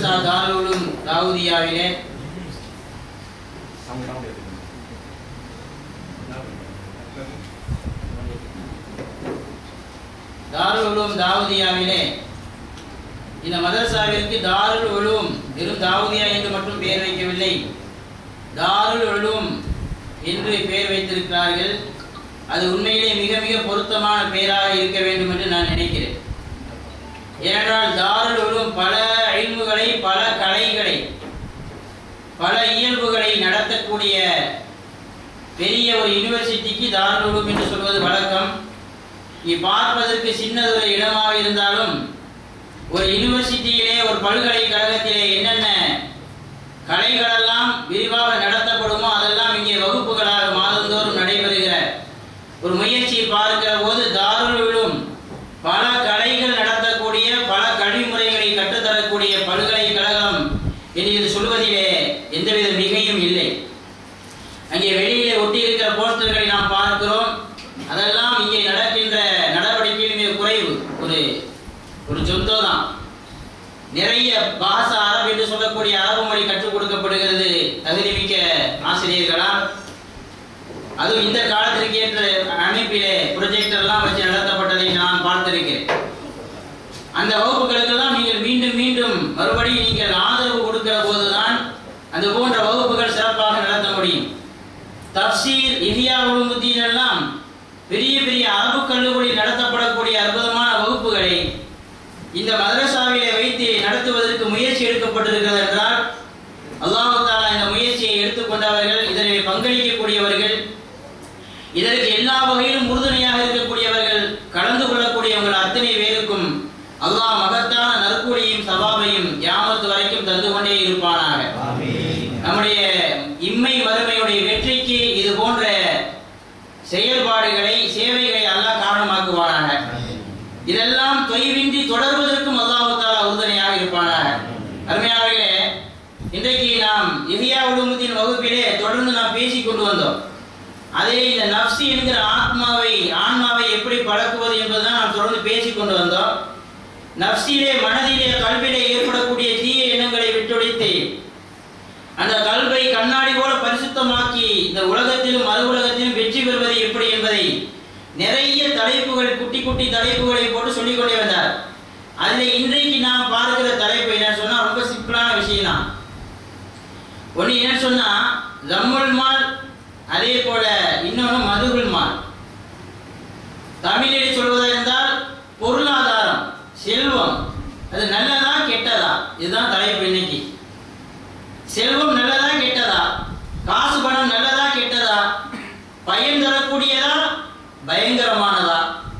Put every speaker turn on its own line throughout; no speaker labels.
மதரசா தாருலும் தாவூதியாவிலே தாருல் உலூம் தாவூதியாவிலே இந்த மதரசாவிற்கு தாருல் உலூம் வெறும் தாவூதியா என்று மட்டும் பெயர் வைக்கவில்லை தாருல் உலூம் என்று பெயர் வைத்திருக்கிறார்கள் அது உண்மையிலே மிக மிக பொருத்தமான பெயராக இருக்க வேண்டும் என்று நான் நினைக்கிறேன் ஏனென்றால் தாருல் உலூம் பல அழிவுகளை பல கலைகளை பல இயல்புகளை நடத்தக்கூடிய பெரிய ஒரு யூனிவர்சிட்டிக்கு தாருல் உலூம் என்று சொல்வது வழக்கம் நீ பார்ப்பதற்கு சின்னதொரு இடமாக இருந்தாலும் ஒரு யூனிவர்சிட்டியிலே ஒரு பல்கலைக்கழகத்திலே என்னென்ன கலைகளெல்லாம் விரிவாக நடத்தப்படுமோ அதெல்லாம் இங்கே வகுப்புகளாக மாதந்தோறும் நடைபெறுகிற ஒரு முயற்சியை பார்க்கிற போது தாருல் உலூம் பல கலைகள் நடத்தக்கூடிய பல கல்விமுறைகளை கற்றுத்தரக்கூடிய பல்கலைக்கழகம் என்று இது சொல்வதிலே எந்தவித மிகையும் இல்லை அங்கே வெளியிலே ஒட்டி இருக்கிற போஸ்டர்களை நாம் பார்க்கிறோம் அதெல்லாம் இங்கே நடக்கின்ற நடவடிக்கையில் மிக குறைவு ஒரு ஒரு சொந்தம் தான் நிறைய பாஷா அரபு என்று சொல்லக்கூடிய அரபு மொழி கற்றுக் கொடுக்கப்படுகிறது தகுதிமிக்க ஆசிரியர்களால் அதுவும் இந்த காலத்திற்கு ஏற்ற அமைப்பிலே ப்ரொஜெக்டர் எல்லாம் வச்சு நடத்தப்பட்டதை நான் பார்த்திருக்கிறேன் அந்த வகுப்புகளுக்கெல்லாம் நீங்கள் மீண்டும் மீண்டும் மறுபடியும் நீங்கள் ஆதரவு கொடுக்கிற போதுதான் அந்த போன்ற வகுப்புகள் சிறப்பாக நடத்த முடியும் தப்சீர் இந்தியா உலகத்தின் எல்லாம் பெரிய பெரிய அரபு கல்லூரியில் நடத்தப்படக்கூடிய அற்புதமான வகுப்புகளை இந்த மதரசாவிலே வைத்து நடத்துவதற்கு முயற்சி எடுக்கப்பட்டிருக்கிறது என்றால் அல்லாஹு தாலா இந்த முயற்சியை எடுத்துக்கொண்டவர்கள் இதனை பங்களிக்கக்கூடியவர்கள் இதற்கு எல்லா வகையிலும் உறுதுணையாக இருக்கக்கூடியவர்கள் கலந்து கொள்ளக்கூடியவர்கள் அத்தனை பேருக்கும் அல்லாஹ் மகத்தான நற்கூலியும் சபாவையும் யாமத்து வரைக்கும் தந்து கொண்டே இருப்பானாக நம்முடைய இம்மை மறுமையுடைய வெற்றிக்கு இது போன்ற செயல்பாடுகளை சேவைகளை அல்லாஹ் காரணமாக்குவானாக இதெல்லாம் தொய்வின்றி தொடர்வதற்கும் அல்லாஹு தாலா உறுதுணையாக இருப்பானாக அருமையானவர்களே இன்றைக்கு நாம் இஹியா உலகத்தின் வகுப்பிலே தொடர்ந்து நாம் பேசிக் கொண்டு வந்தோம் அதே இந்த நப்சி என்கிற ஆத்மாவை ஆன்மாவை எப்படி பழக்குவது என்பதுதான் நாம் தொடர்ந்து பேசிக் கொண்டு வந்தோம் நப்சிலே மனதிலே கல்விலே ஏற்படக்கூடிய தீய எண்ணங்களை விட்டுடைத்து அந்த கல்வை கண்ணாடி போல பரிசுத்தமாக்கி இந்த உலகத்திலும் மறு உலகத்திலும் வெற்றி பெறுவது எப்படி என்பதை நிறைய தலைப்புகள் குட்டி குட்டி தலைப்புகளை போட்டு சொல்லிக் கொண்டே வந்தார் அதில் இன்றைக்கு நாம் பார்க்கிற தலைப்பு என்ன சொன்னா ரொம்ப சிம்பிளான விஷயம் தான் ஒன்று என்ன சொன்னா ஜம்முல் மால் அதே போல இன்னொன்று மதுகுல் மால் தமிழிலே சொல்வதா இருந்தால் பொருளாதாரம் செல்வம் அது நல்லதா கெட்டதா இதுதான் தலைப்பு இன்னைக்கு செல்வம் நல்லதா கெட்டதா காசு பணம் நல்லதா கெட்டதா பயன் தரக்கூடியதா பயங்கரமானதா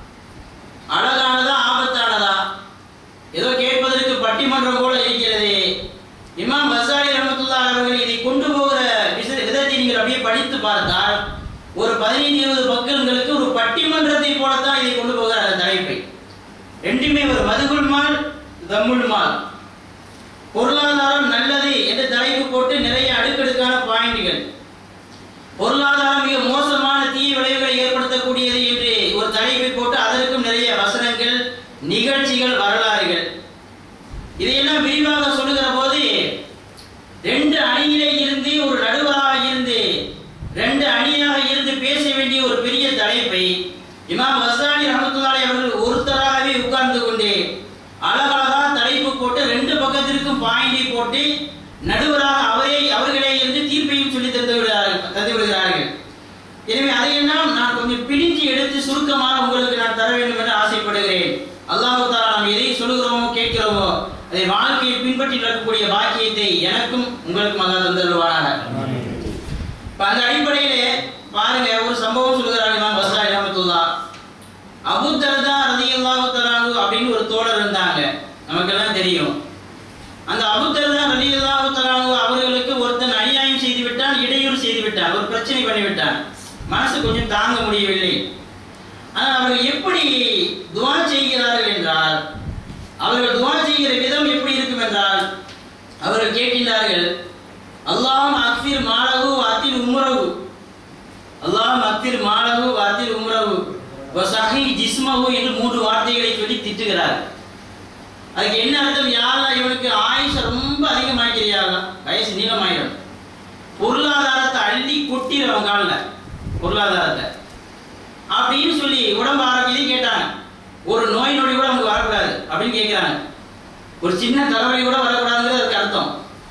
அழகானதா ஆபத்தானதா ஏதோ கேட்பதற்கு பட்டிமன்றம் போல இருக்கிறது இமாம் பசாரி ரஹமத்துல்லா அவர்கள் இதை கொண்டு போகிற விச- விதத்தை நீங்கள் அப்படியே படித்து பார்த்தால் ஒரு பதினைந்து இருபது பக்கங்களுக்கு ஒரு பட்டிமன்றத்தை போலத்தான் இதை கொண்டு போகிறார் அந்த தலைப்பை ரெண்டுமே ஒரு மதுகுல் மால் தம்முல் மால் பொருளாதாரம் நல்லது என்ற தலைப்பு போட்டு நிறைய அடுக்கடுக்கான பாயிண்டுகள் பொருளாதாரம் மிக மோசமான தீய விளைவுகளை ஏற்படுத்தக்கூடியது என்று ஒரு தலைப்பை போட்டு அதற்கும் நிறைய வசனங்கள் நிகழ்ச்சிகள் வரலாறுகள் இதையெல்லாம் விரிவாக சொல்லுகிற போது ரெண்டு அணியிலே இருந்து ஒரு நடுவராக இருந்து ரெண்டு அணியாக இருந்து பேச வேண்டிய ஒரு பெரிய தலைப்பை இமாம் வசானி ரஹமத்துல்லாஹி அவர்கள் ஒருத்தராகவே உட்கார்ந்து கொண்டு அழகழகா தலைப்பு போட்டு ரெண்டு பக்கத்திற்கும் பாயிண்டை போட்டு நடுவராக அவரே அவர்களே இருந்து தீர்ப்பையும் சொல்லி தந்து விடுகிறார்கள் தந்து விடுகிறார்கள் எனவே அதையெல்லாம் நான் கொஞ்சம் பிடிச்சு எடுத்து சுருக்கமாக உங்களுக்கு நான் தர வேண்டும் என்று ஆசைப்படுகிறேன் அல்லாஹ் தாலா நாம் எதை சொல்லுகிறோமோ கேட்கிறோமோ அதை வாழ்க்கையை பின்பற்றி நடக்கக்கூடிய பாக்கியத்தை எனக்கும் உங்களுக்கும் அல்லாஹ் தந்துள்ளுவானாக இப்ப அந்த அடிப்படையிலே பாருங்க ஒரு சம்பவம் சொல்கிறார் இமாம் பஸ்ரா ரஹமத்துல்லா அபு தர்தா ரலியல்லாஹு தஆலா அப்படின்னு ஒரு தோழர் இருந்தாங்க நமக்கெல்லாம் தெரியும் அந்த அபு தர்தா ரலியல்லாஹு தஆலா அவர்களுக்கு ஒருத்தன் அநியாயம் செய்து விட்டான் இடையூறு செய்து விட்டான் ஒரு பிரச்சனை பண்ணி விட்டான் மனசு கொஞ்சம் தாங்க முடியவில்லை ஆனால் அவர்கள் எப்படி துவா செய்கிறார்கள் என்றால் அவர்கள் துவா செய்கிற விதம் எப்படி இருக்கும் என்றால் அவர்கள் கேட்கின்றார்கள் அல்லாஹ் அக்திர் மாலகு அத்தில் உம்ரகு அல்லாஹ் அக்திர் மாலகு அத்தில் உம்ரகு வசஹி ஜிஸ்மஹு என்று மூன்று வார்த்தைகளை சொல்லி திட்டுகிறார் அதுக்கு என்ன அர்த்தம் யாரா இவனுக்கு ஆயுஷ ரொம்ப அதிகமாக்கிறியாங்க வயசு நீளமாயிடும் பொருளாதாரத்தை அள்ளி கொட்டிடும் காலில் பொருளாதாரத்தை அப்படின்னு சொல்லி உடம்பு ஆரோக்கியத்தையும் கேட்டாங்க ஒரு நோய் நொடி கூட நமக்கு வரக்கூடாது அப்படின்னு கேட்கிறாங்க ஒரு சின்ன தலைவலி கூட வரக்கூடாதுங்கிறது அதுக்கு அர்த்தம்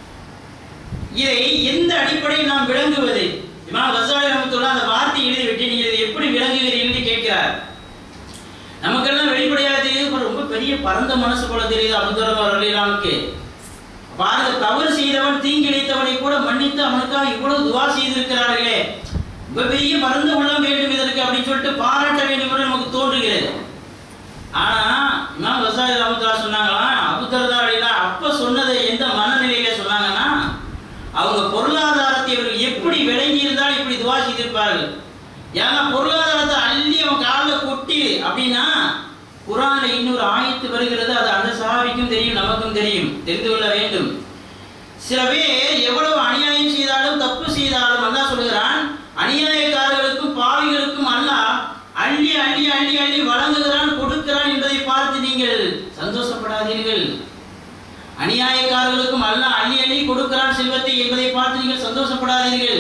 இதை எந்த அடிப்படையில் நாம் விளங்குவது இமாம் கசாலி ரஹ்மத்துல்லாஹ் அந்த வார்த்தை எழுதி விட்டு நீங்கள் இதை எப்படி விளங்குகிறீர்கள் கேட்கிறார் நமக்கெல்லாம் வெளிப்படையாக தெரியுது ரொம்ப பெரிய பரந்த மனசு போல தெரியுது அபுதரம் அவர்களுக்கு பாருங்க தவறு செய்தவன் தீங்கிழைத்தவனை கூட மன்னித்து அவனுக்காக இவ்வளவு துவா செய்திருக்கிறார்களே ரொம்ப பெரிய பரந்த உள்ளம் வேண்டும் இதற்கு அப்படின்னு சொல்லிட்டு பாராட்ட வேண்டும் என்று நமக்கு தோன்றுகிறது ஆனா இமாம் கசாலி ரஹ்மத்துல்லாஹ் சொன்னாங்களாம் அபுதர்தா அலிலாம் அப்ப சொன்னதை எந்த மனநிலையில சொன்னாங்கன்னா அவங்க பொருளாதாரத்தை இவர்கள் எப்படி விளங்கி இருந்தால் இப்படி துவா செய்திருப்பார்கள் ஏன்னா பொருளாதாரத்தை அள்ளி அவன் காலில் கொட்டி அப்படின்னா குரான்ல இன்னொரு ஆயத்து வருகிறது அது அந்த சஹாபிக்கும் தெரியும் நமக்கும் தெரியும் தெரிந்து கொள்ள வேண்டும் சில பேர் எவ்வளவு அநியாயம் செய்தாலும் தப்பு செய்தாலும் அல்லாஹ் சொல்லுகிறான் அநியாயக்காரர்களுக்கும் பாவிகளுக்கும் அல்லாஹ் அள்ளி அள்ளி அள்ளி அள்ளி வழங்குகிறான் கொடுக்கிறான் என்பதை பார்த்து நீங்கள் சந்தோஷப்படாதீர்கள் அநியாயக்காரர்களுக்கும் அல்லாஹ் அள்ளி அள்ளி கொடுக்கிறான் செல்வத்தை என்பதை பார்த்து நீங்கள் சந்தோஷப்படாதீர்கள்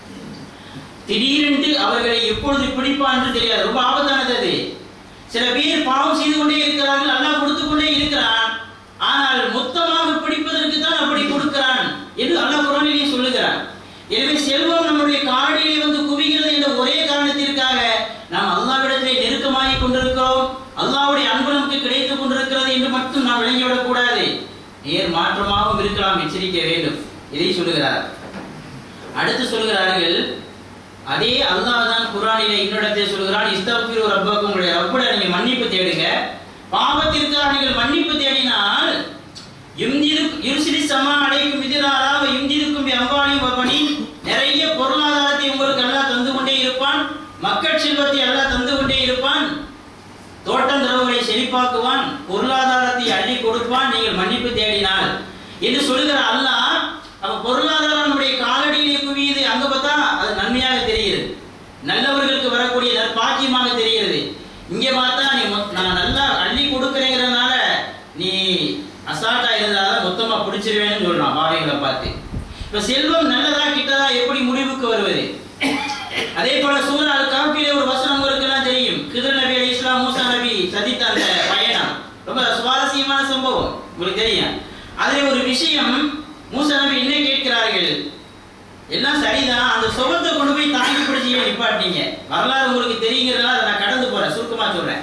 திடீரென்று அவர்களை எப்பொழுது பிடிப்பான் என்று தெரியாது ரொம்ப ஆபத்தானது அது சில பேர் பாவம் செய்து கொண்டே இருக்கிறார்கள் அல்லாஹ் கொடுத்து கொண்டே இருக்கிறான் ஆனால் மொத்தமாக பிடிப்பதற்கு தான் அப்படி கொடுக்கிறான் என்று அல்லாஹ் குரானிலே சொல்லுகிறான் எனவே செல்வம் நம்முடைய காரணியிலே வந்து குவிகிறது என்ற ஒரே காரணத்திற்காக நாம் அல்லாவிடத்திலே நெருக்கமாகிக் கொண்டிருக்கிறோம் அல்லாஹ்வுடைய அன்பு நமக்கு கிடைத்துக் கொண்டிருக்கிறது என்று மட்டும் நாம் விளங்கிவிடக் கூடாது நேர் மாற்றமாகவும் இருக்கலாம் எச்சரிக்க வேண்டும் இதை சொல்லுகிறார் அடுத்து சொல்கிறார்கள் அதே அல்லாஹ் தான் குரானிலே இன்னொரு சொல்கிறான் இஸ்தக்ஃபிரு ரப்பக்கும் உங்களுடைய ரப்பிட நீங்க மன்னிப்பு தேடுங்க பாவத்திற்காக நீங்கள் மன்னிப்பு தேடினால் யும்திரு யுர்சிலி சமா அடைக்கும் எதிராக யும்திருக்கும் அம்பானி பணி நிறைய பொருளாதாரத்தை உங்களுக்கு எல்லாம் தந்து கொண்டே இருப்பான் மக்கள் செல்வத்தை எல்லாம் தந்து கொண்டே இருப்பான் தோட்டம் தரவுகளை செழிப்பாக்குவான் பொருளாதாரத்தை அள்ளி கொடுப்பான் நீங்கள் மன்னிப்பு தேடினால் என்று சொல்லுகிற அல்லாஹ் அப்ப பொருளாதாரம் நம்முடைய காலடியிலே குவியுது அங்க பார்த்தா அது நன்மையாக தெரிகிறது நல்லவர்களுக்கு வரக்கூடிய நற்பாக்கியமாக தெரிகிறது இங்க பார்த்தா நீ மொத்- நான் நல்லா அள்ளி கொடுக்குறேங்கிறதுனால நீ அசால்ட்டா இருந்தாதான் மொத்தமா பிடிச்சிருவேன்னு சொல்றான் பாவைகளை பார்த்து இப்ப செல்வம் நல்லதா கிட்டதா எப்படி முடிவுக்கு வருவது அதே போல சூரா அல் காஃபிலே ஒரு வசனம் உங்களுக்கு எல்லாம் தெரியும் கிதர் நபி அலி இஸ்லாம் மூசா நபி சதித்த அந்த பயணம் ரொம்ப சுவாரஸ்யமான சம்பவம் உங்களுக்கு தெரியும் அதிலே ஒரு விஷயம் மூசா நபி என்ன கேட்கிறார்கள் எல்லாம் சரிதான் அந்த சுகத்தை கொண்டு போய் தாங்கி பிடிச்சி ஏன் நிப்பாட்டினீங்க வரலாறு உங்களுக்கு தெரியுங்கிறதுனால அதை நான் கடந்து போறேன் சுருக்கமா சொல்றேன்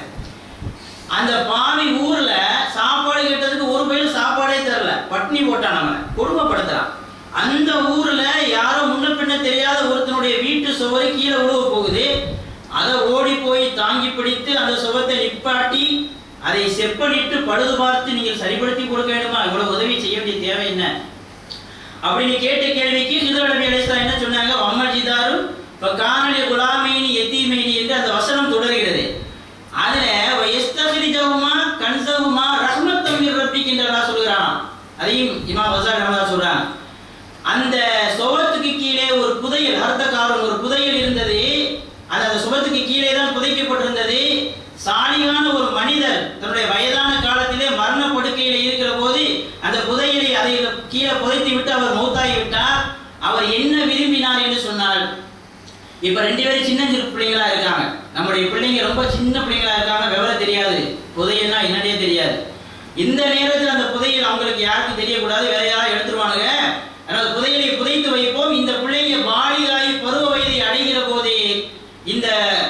அந்த பாவி ஊர்ல சாப்பாடு கேட்டதுக்கு ஒரு பையன் சாப்பாடே தரல பட்னி போட்டான் அவனை கொடுமைப்படுத்துறான் அந்த ஊர்ல யாரோ முன்ன பின்ன தெரியாத ஒருத்தனுடைய வீட்டு சுவரு கீழே விழுவ போகுது அதை ஓடி போய் தாங்கி பிடித்து அந்த சுகத்தை நிப்பாட்டி அதை செப்பனிட்டு பழுது பார்த்து நீங்கள் சரிப்படுத்தி கொடுக்க வேண்டுமா இவ்வளவு உதவி செய்ய வேண்டிய தேவை என்ன அப்படின்னு கேட்ட கேள்விக்கு ஹிதர் நபி அலைஹிஸ்ஸலாம் என்ன சொன்னாங்க அம்மல் ஜிதாரு காணலி குலாமைனி எத்தீமைனி என்று அந்த வசனம் தொடர்கிறது அதுல எஸ்தகிரிஜவுமா கன்சவுமா ரஹ்மத்தம் மிர் ரப்பிக் என்று அல்லாஹ் சொல்கிறான் அதையும் இமாம் வசார் ரஹ்மதா சொல்றாங்க அந்த சுவத்துக்கு கீழே ஒரு புதையல் அர்த்தக்காரன் ஒரு புதையல் இருந்தது அது அந்த சுவத்துக்கு கீழே தான் புதைக்கப்பட்டிருந்தது சாலிகான ஒரு மனிதர் தன்னுடைய வயதான காலத்திலே மரண படுக்கையில இருக்கிற போது அந்த புதையலை அதை கீழே புதைத்து விட்டு அவர் மௌத்தாகி விட்டார் அவர் என்ன விரும்பினார் என்று சொன்னால் இப்ப ரெண்டு பேரும் சின்ன சின்ன பிள்ளைங்களா இருக்காங்க நம்முடைய பிள்ளைங்க ரொம்ப சின்ன பிள்ளைங்களா இருக்காங்க விவரம் தெரியாது புதையல்னா என்னன்னே தெரியாது இந்த நேரத்தில் அந்த புதையல் அவங்களுக்கு யாருக்கும் தெரியக்கூடாது வேற யாராவது எடுத்துருவானுங்க அதனால புதையலை புதைத்து வைப்போம் இந்த பிள்ளைங்க வாலிகாய் பருவ வயதை அடைகிற போதே இந்த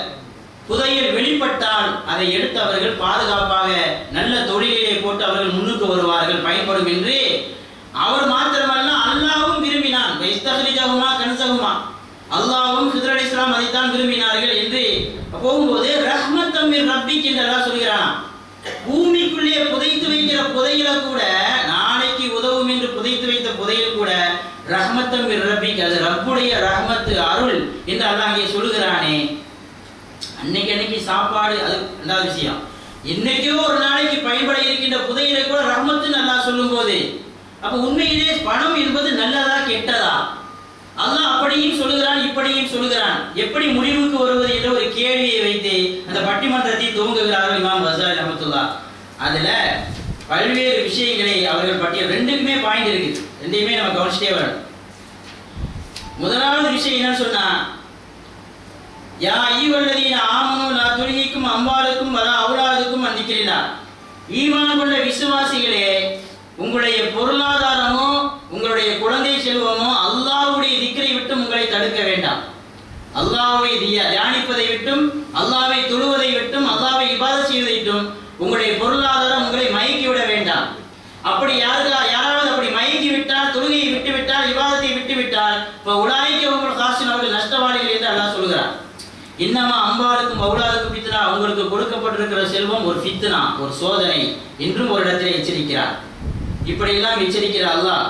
புதையல் வெளிப்பட்டால் அதை எடுத்து அவர்கள் பாதுகாப்பாக நல்ல தொழிலிலே போட்டு அவர்கள் முன்னுக்கு வருவார்கள் பயன்படும் என்று அவர் மாத்திரமல்ல அல்லாவும் விரும்பினான் வைஸ்தகரிஜகுமா கன்சகுமா அல்லாவும் ஹிதர் அலி இஸ்லாம் அதைத்தான் விரும்பினார்கள் என்று போகும்போது ரஹ்மத்தம் மிர் ரப்பிக் என்று அல்லாஹ் சொல்கிறான் பூமிக்குள்ளே புதைத்து வைக்கிற புதையில கூட நாளைக்கு உதவும் என்று புதைத்து வைத்த புதையல் கூட ரஹ்மத்தம் மிர் ரப்பிக் அது ரப்புடைய ரஹ்மத்து அருள் என்று அல்லாஹ் அங்கே சொல்லுகிறானே அன்னைக்கு அன்னைக்கு சாப்பாடு அது ரெண்டாவது விஷயம் என்னைக்கோ ஒரு நாளைக்கு பயன்பட இருக்கின்ற புதையலை கூட ரஹ்மத்து நல்லா சொல்லும் போது அப்ப உண்மையிலே பணம் என்பது நல்லதா கெட்டதா அல்லாஹ் அப்படியும் சொல்லுகிறான் இப்படியும் சொல்லுகிறான் எப்படி முடிவுக்கு வருவது என்ற ஒரு கேள்வியை வைத்து அந்த பட்டிமன்றத்தை துவங்குகிறார்கள் இமாம் வசாரி ரஹமத்துல்லா அதுல பல்வேறு விஷயங்களை அவர்கள் பட்டியல் ரெண்டுக்குமே பாயிண்ட் இருக்குது ரெண்டையுமே நம்ம கவனிச்சிட்டே வரணும் முதலாவது விஷயம் என்னன்னு சொன்னா யா ஐயுவல்லதீன ஆமனு லா துல்ஹிக்கும் அம்வாலுக்கும் வலா அவுலாதுக்கும் அன்னிக்கிறீனா ஈமான் கொண்ட விசுவாசிகளே உங்களுடைய பொருளாதாரமோ உங்களுடைய குழந்தை செல்வமோ அல்லாஹ்வுடைய திக்கரை விட்டும் உங்களை தடுக்க வேண்டாம் அல்லாஹ்வை தியா- தியானிப்பதை விட்டும் அல்லாஹ்வை தொழுவதை விட்டும் அல்லாஹ்வை இபாதத் செய்வதை விட்டும் உங்களுடைய பொருளாதாரம் உங்களை மயக்கி விட வேண்டாம் அப்படி யாருக்கா யாராவது அப்படி மயக்கி விட்டால் தொழுகையை விட்டு விட்டால் விவாதத்தை விட்டு விட்டால் இப்போ உலாய்க்கு உங்கள் காசின் அவர்கள் நஷ்டவாளிகள் என்று அல்லாஹ் சொல்கிறார் இன்னமா அம்பாளுக்கும் மௌலாவுக்கும் ஃபித்னா உங்களுக்கு கொடுக்கப்பட்டிருக்கிற செல்வம் ஒரு ஃபித்னா ஒரு சோதனை என்றும் ஒரு இடத்திலே எச்சரிக்கிறார் இப்படியெல்லாம் எச்சரிக்கிற அல்லாஹ்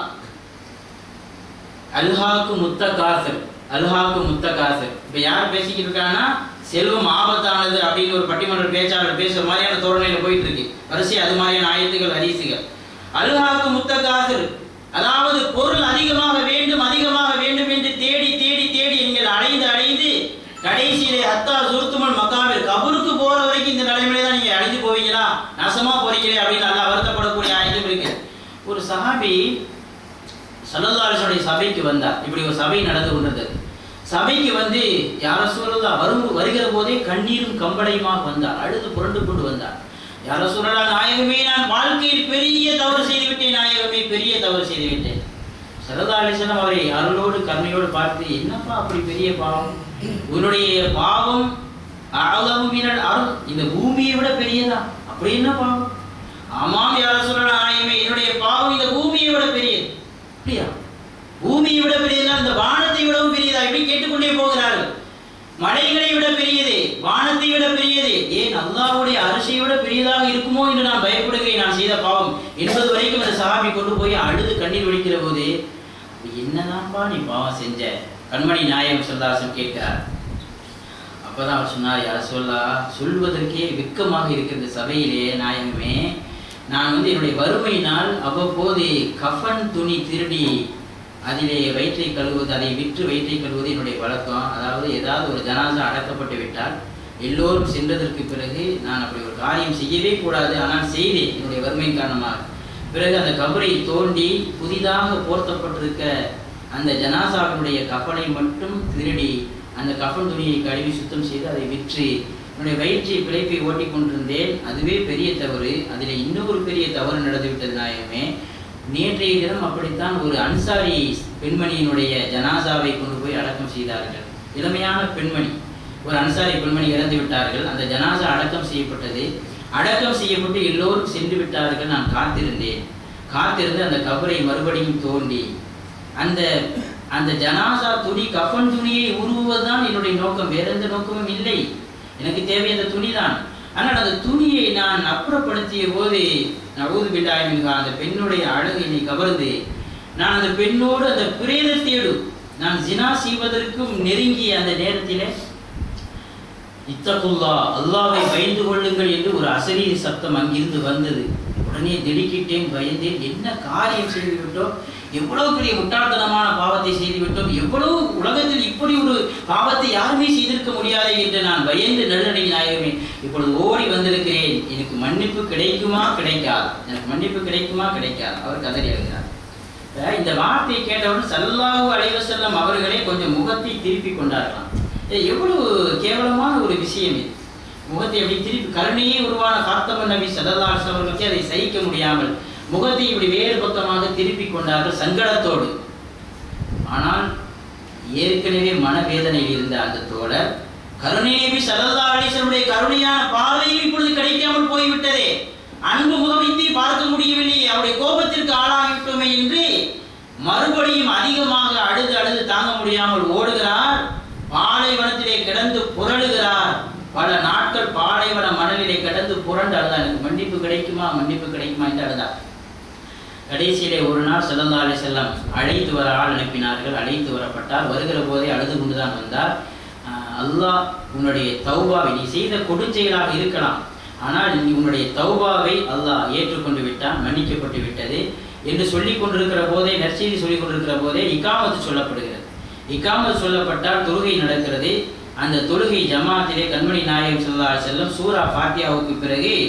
அல்ஹாக்கு முத்த காசர் அல்ஹாக்கு முத்த காசர் இப்போ யார் பேசிக்கிட்டு இருக்காங்கன்னா செல்வம் ஆபத்தானது அப்படின்னு ஒரு பட்டிமன்ற பேச்சாளர் பேசுற மாதிரியான தோரணையில போயிட்டு இருக்கு வரிசை அது மாதிரியான ஆயத்துகள் ஹதீசுகள் அல்ஹாக்கு முத்த காசர் அதாவது பொருள் அதிகமாக வேண்டும் அதிகமாக வேண்டும் என்று தேடி தேடி தேடி நீங்கள் அடைந்து அடைந்து கடைசியிலே ஹத்தா சுருத்துமல் மக்காவில் கபருக்கு போற வரைக்கும் இந்த நிலைமையில தான் நீங்க அடைஞ்சு போவீங்களா நாசமா போறீங்களே அப்படின்னு நல்லா வருத்தப்படக்கூடிய ஆயுதம் இருக்கு ஒரு சஹாபி சல்லல்லாஹுடைய சபைக்கு வந்தார் இப்படி ஒரு சபை நடந்து கொண்டிருந்தது சபைக்கு வந்து யார சூழலா வரும் வருகிற போதே கண்ணீரும் கம்படையுமாக வந்தார் அழுது புரண்டு கொண்டு வந்தார் யார சூழலா நாயகமே நான் வாழ்க்கையில் பெரிய தவறு செய்து விட்டேன் நாயகமே பெரிய தவறு செய்து விட்டேன் சரதா அலிசனம் அவரை அருளோடு கருணையோடு பார்த்து என்னப்பா அப்படி பெரிய பாவம் உன்னுடைய பாவம் அழகு மீனல் அருள் இந்த பூமியை விட பெரியதா அப்படி என்ன பாவம் ஆமாம் யார சொல்லலாம் நாயகமே என்னுடைய பாவம் இந்த பூமியை விட பெரியது அப்படியா பூமியை விட பெரியதா இந்த வானத்தை விடவும் பெரியதா இப்படி கேட்டுக்கொண்டே போகிறார்கள் மலைகளை விட பெரியது வானத்தை விட பெரியது ஏன் அல்லாஹ்வுடைய அரசை விட பெரியதாக இருக்குமோ என்று நான் பயப்படுகிறேன் நான் செய்த பாவம் என்பது வரைக்கும் அந்த சஹாபி கொண்டு போய் அழுது கண்ணீர் வடிக்கிற போது என்னதான்பா நீ பாவம் செஞ்ச கண்மணி நாயகம் சொல்லாசன் கேட்கிறார் அப்பதான் அவர் சொன்னார் யார சொல்லா சொல்வதற்கே வெட்கமாக இருக்கிறது சபையிலே நாயகமே நான் வந்து என்னுடைய வறுமையினால் அவ்வப்போது கஃன் துணி திருடி அதிலே வயிற்றை கழுவுவது அதை விற்று வயிற்றை கழுவுவது என்னுடைய வழக்கம் அதாவது ஏதாவது ஒரு ஜனாசா அடக்கப்பட்டு விட்டால் எல்லோரும் சென்றதற்கு பிறகு நான் அப்படி ஒரு காரியம் செய்யவே கூடாது ஆனால் செய்தேன் என்னுடைய வறுமையின் காரணமாக பிறகு அந்த கபரை தோண்டி புதிதாக போர்த்தப்பட்டிருக்க அந்த ஜனாசாவினுடைய கஃனை மட்டும் திருடி அந்த கஃன் துணியை கழுவி சுத்தம் செய்து அதை விற்று என்னுடைய வயிற்றை பிழைப்பை ஓட்டி கொண்டிருந்தேன் அதுவே பெரிய தவறு அதில் இன்னொரு பெரிய தவறு நடந்துவிட்டது நாயகமே நேற்றைய தினம் அப்படித்தான் ஒரு அன்சாரி பெண்மணியினுடைய ஜனாசாவை கொண்டு போய் அடக்கம் செய்தார்கள் இளமையான பெண்மணி ஒரு அன்சாரி பெண்மணி இறந்து விட்டார்கள் அந்த ஜனாசா அடக்கம் செய்யப்பட்டது அடக்கம் செய்யப்பட்டு எல்லோரும் சென்று விட்டார்கள் நான் காத்திருந்தேன் காத்திருந்து அந்த கபரை மறுபடியும் தோண்டி அந்த அந்த ஜனாசா துணி கஃன் துணியை உருவுவதுதான் என்னுடைய நோக்கம் வேற எந்த நோக்கமும் இல்லை எனக்கு தேவை அந்த துணிதான் ஆனால் அந்த துணியை நான் அப்புறப்படுத்திய போது நவூது பில்லாய் அந்த பெண்ணுடைய அழகு என்னை கவர்ந்து நான் அந்த பெண்ணோடு அந்த பிரேதத்தேடு நான் ஜினா செய்வதற்கும் நெருங்கிய அந்த நேரத்திலே இத்தகுல்லா அல்லாவை பயந்து கொள்ளுங்கள் என்று ஒரு அசரீரி சப்தம் அங்கிருந்து வந்தது உடனே திடுக்கிட்டேன் பயந்தேன் என்ன காரியம் செய்து விட்டோம் எவ்வளவு பெரிய முட்டாள்தனமான பாவத்தை செய்து விட்டோம் எவ்வளவு உலகத்தில் இப்படி ஒரு பாவத்தை யாருமே செய்திருக்க முடியாது என்று நான் பயந்து நடுநடை நாயகமே இப்பொழுது ஓடி வந்திருக்கிறேன் எனக்கு மன்னிப்பு கிடைக்குமா கிடைக்காது எனக்கு மன்னிப்பு கிடைக்குமா கிடைக்காது அவர் கதறி எழுகிறார் அஹ் இந்த வார்த்தையை கேட்டவுடன் சல்லாஹு அலைவசல்லம் அவர்களே கொஞ்சம் முகத்தை திருப்பி கொண்டார்களாம் ஏய், எவ்வளவு கேவலமான ஒரு விஷயம் இது முகத்தை அப்படி திருப்பி கருணையே உருவான காத்தம நபி சதல்லாஸ் அவர்களுக்கு அதை சகிக்க முடியாமல் முகத்தை இப்படி வேறு பக்கமாக திருப்பி கொண்டார்கள் சங்கடத்தோடு ஆனால் ஏற்கனவே மனவேதனையில் இருந்த அந்த தோழர் கருணை நபி சல்லல்லா அலிஸ்வருடைய கருணையான பார்வையும் இப்பொழுது கிடைக்காமல் போய்விட்டதே அன்பு முகமைத்தை பார்க்க முடியவில்லை அவருடைய கோபத்திற்கு ஆளாகிவிட்டோமே என்று மறுபடியும் அதிகமாக அழுது அழுது தாங்க முடியாமல் ஓடுகிறார் பாலைவனத்திலே கிடந்து புரளுகிறார் பல நாட்கள் பாலைவன மணலிலே கிடந்து புரண்டு அழுதார் எனக்கு மன்னிப்பு கிடைக்குமா மன்னிப்பு கிடைக்குமா என்று அழுதார் கடைசியிலே ஒரு நாள் செல்லல்லா அலி செல்லம் அழைத்து வர ஆள் அனுப்பினார்கள் அழைத்து வரப்பட்டார் வருகிற போதே அழுது கொண்டுதான் வந்தார் ஆஹ் அல்லாஹ் உன்னுடைய தௌபாவை நீ செய்த கொடுஞ்செயலாக இருக்கலாம் ஆனால் நீ உன்னுடைய தௌபாவை அல்லாஹ் ஏற்றுக்கொண்டு விட்டான் மன்னிக்கப்பட்டு விட்டது என்று சொல்லிக் கொண்டிருக்கிற போதே நற்செய்தி சொல்லிக் கொண்டிருக்கிற போதே இக்காமத்து சொல்லப்படுகிறது இக்காமத்து சொல்லப்பட்டால் தொழுகை நடக்கிறது அந்த தொழுகை ஜமாத்திலே கண்மணி நாயகம் ஸல்லல்லாஹு அலைஹி செல்லம் சூரா ஃபாத்தியாவுக்கு பிறகு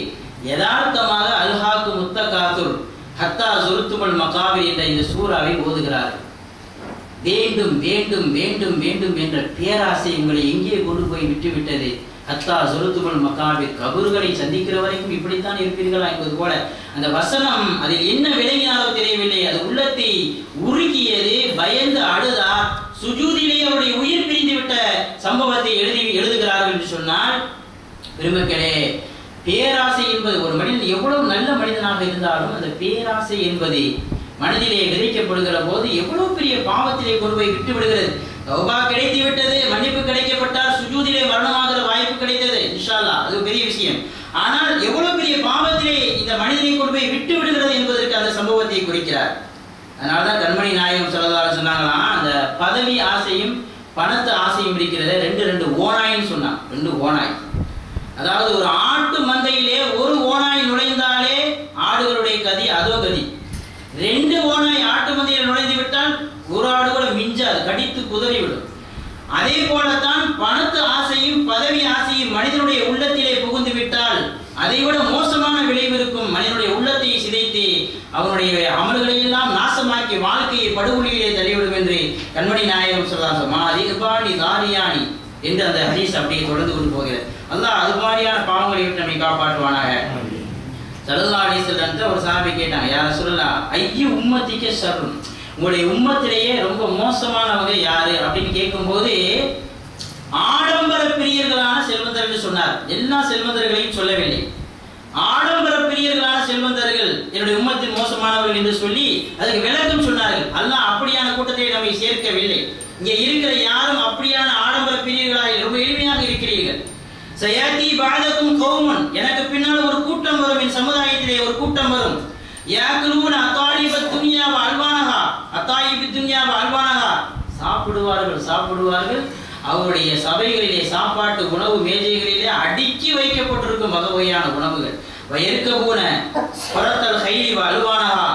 யதார்த்தமாக அல்ஹாக்கு முத்தகாத்துல் ஹத்தா சுருத்துமல் மகாவி என்ற இந்த சூறாவை ஓதுகிறார்கள் வேண்டும் வேண்டும் வேண்டும் வேண்டும் என்ற பேராசை உங்களை எங்கே கொண்டு போய் விட்டுவிட்டது ஹத்தா சுருத்துமல் மகாவி கபறுகளை சந்திக்கிற வரைக்கும் இப்படித்தான் இருப்பீர்களா என்பது போல அந்த வசனம் அதில் என்ன விளங்கினாலோ தெரியவில்லை அது உள்ளத்தை உருகியது பயந்து அழுதார் சுஜூதிலேயே அவருடைய உயிர் பிரிந்து விட்ட சம்பவத்தை எழுதி எழுதுகிறார்கள் என்று சொன்னால் பெருமக்களே பேராசை என்பது ஒரு மனிதன் எவ்வளவு நல்ல மனிதனாக இருந்தாலும் அந்த பேராசை என்பது மனதிலே விதைக்கப்படுகிற போது எவ்வளவு பெரிய பாவத்திலே கொண்டு போய் விட்டு விடுகிறது தௌபா கிடைத்து விட்டது மன்னிப்பு கிடைக்கப்பட்டால் சுஜூதிலே மரணமாகிற வாய்ப்பு கிடைத்தது இன்ஷா அல்லாஹ் அது ஒரு பெரிய விஷயம் ஆனால் எவ்வளவு பெரிய பாவத்திலே இந்த மனிதனை கொண்டு போய் விட்டு விடுகிறது என்பதற்கு அந்த சம்பவத்தை குறிக்கிறார் அதனாலதான் கண்மணி நாயகம் சொல்லதால சொன்னாங்களாம் அந்த பதவி ஆசையும் பணத்து ஆசையும் இருக்கிறத ரெண்டு ரெண்டு ஓனாயின்னு சொன்னான் ரெண்டு ஓனாய் அதாவது ஒரு ஆட்டு மந்தையிலே ஒரு ஓனாய் நுழைந்தாலே ஆடுகளுடைய கதி அதோ கதி ரெண்டு ஓனாய் ஆட்டு மந்தையில் நுழைந்து விட்டால் ஒரு ஆடு கூட மிஞ்சாது கடித்து குதறிவிடும் அதே போலத்தான் பணத்து ஆசையும் பதவி ஆசையும் மனிதனுடைய உள்ளத்திலே புகுந்து விட்டால் அதைவிட மோசமான விளைவு இருக்கும் மனிதனுடைய உள்ளத்தை சிதைத்து அவனுடைய அமல்களை எல்லாம் நாசமாக்கி வாழ்க்கையை படுகொலியிலே தள்ளிவிடும் என்று கண்மணி நாயகம் சொல்றாங்க மா அதிகபாணி தாரியாணி என்று அந்த ஹதீஸ் அப்படியே தொடர்ந்து கொண்டு போகிறது அல்லாஹ் அது மாதிரியான பாவங்களை விட்டு நம்மை காப்பாற்றுவானாக சல்லா அலிஸ்வலன்ட்டு ஒரு சாபி கேட்டாங்க யார சொல்லலாம் ஐயோ உம்மத்திக்க சர்ரும் உங்களுடைய உம்மத்திலேயே ரொம்ப மோசமானவங்க யாரு அப்படின்னு கேட்கும்போது ஆடம்பர பிரியர்களான செல்வந்தர்கள் சொன்னார் எல்லா செல்வந்தர்களையும் சொல்லவில்லை ஆடம்பர பிரியர்களான செல்வந்தர்கள் என்னுடைய உம்மத்தின் மோசமானவர்கள் என்று சொல்லி அதுக்கு விளக்கம் சொன்னார்கள் அல்லாஹ் அப்படியான கூட்டத்தை நம்மை சேர்க்கவில்லை இங்கே இருக்கிற யாரும் அப்படியான ஆடம்பர பிரியர்களாக ரொம்ப எளிமையாக இருக்கிறீர்கள் சயாத்தி பாதக்கும் கௌமன் எனக்கு பின்னால் ஒரு கூட்டம் வரும் என் சமுதாயத்திலே ஒரு கூட்டம் வரும் யாக்குலூன் அத்தாயிப துன்யாவ அல்வானகா அத்தாயிபி துன்யாவ அல்வானகா சாப்பிடுவார்கள் சாப்பிடுவார்கள் அவருடைய சபைகளிலே சாப்பாட்டு உணவு மேஜைகளிலே அடுக்கி வைக்கப்பட்டிருக்கும் வகை வகையான உணவுகள் வயற்க போன பரத்தல் கைலி அல்வானகா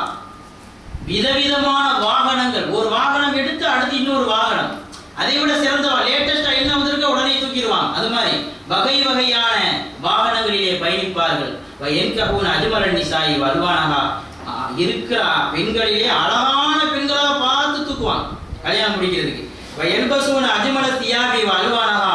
விதவிதமான வாகனங்கள் ஒரு வாகனம் எடுத்து அடுத்து இன்னொரு வாகனம் அதை விட சிறந்தவா லேட்டஸ்டா என்ன வந்திருக்க உடனே தூக்கிடுவான் அது மாதிரி வகை வகையான வாகனங்களிலே பயணிப்பார்கள் என்கபூன் அஜ்மரன் நிசாயி வருவானகா இருக்கிற பெண்களிலே அழகான பெண்களாக பார்த்து தூக்குவான் கல்யாணம் முடிக்கிறதுக்கு என்பசூன் அஜ்மல தியாபி வருவானகா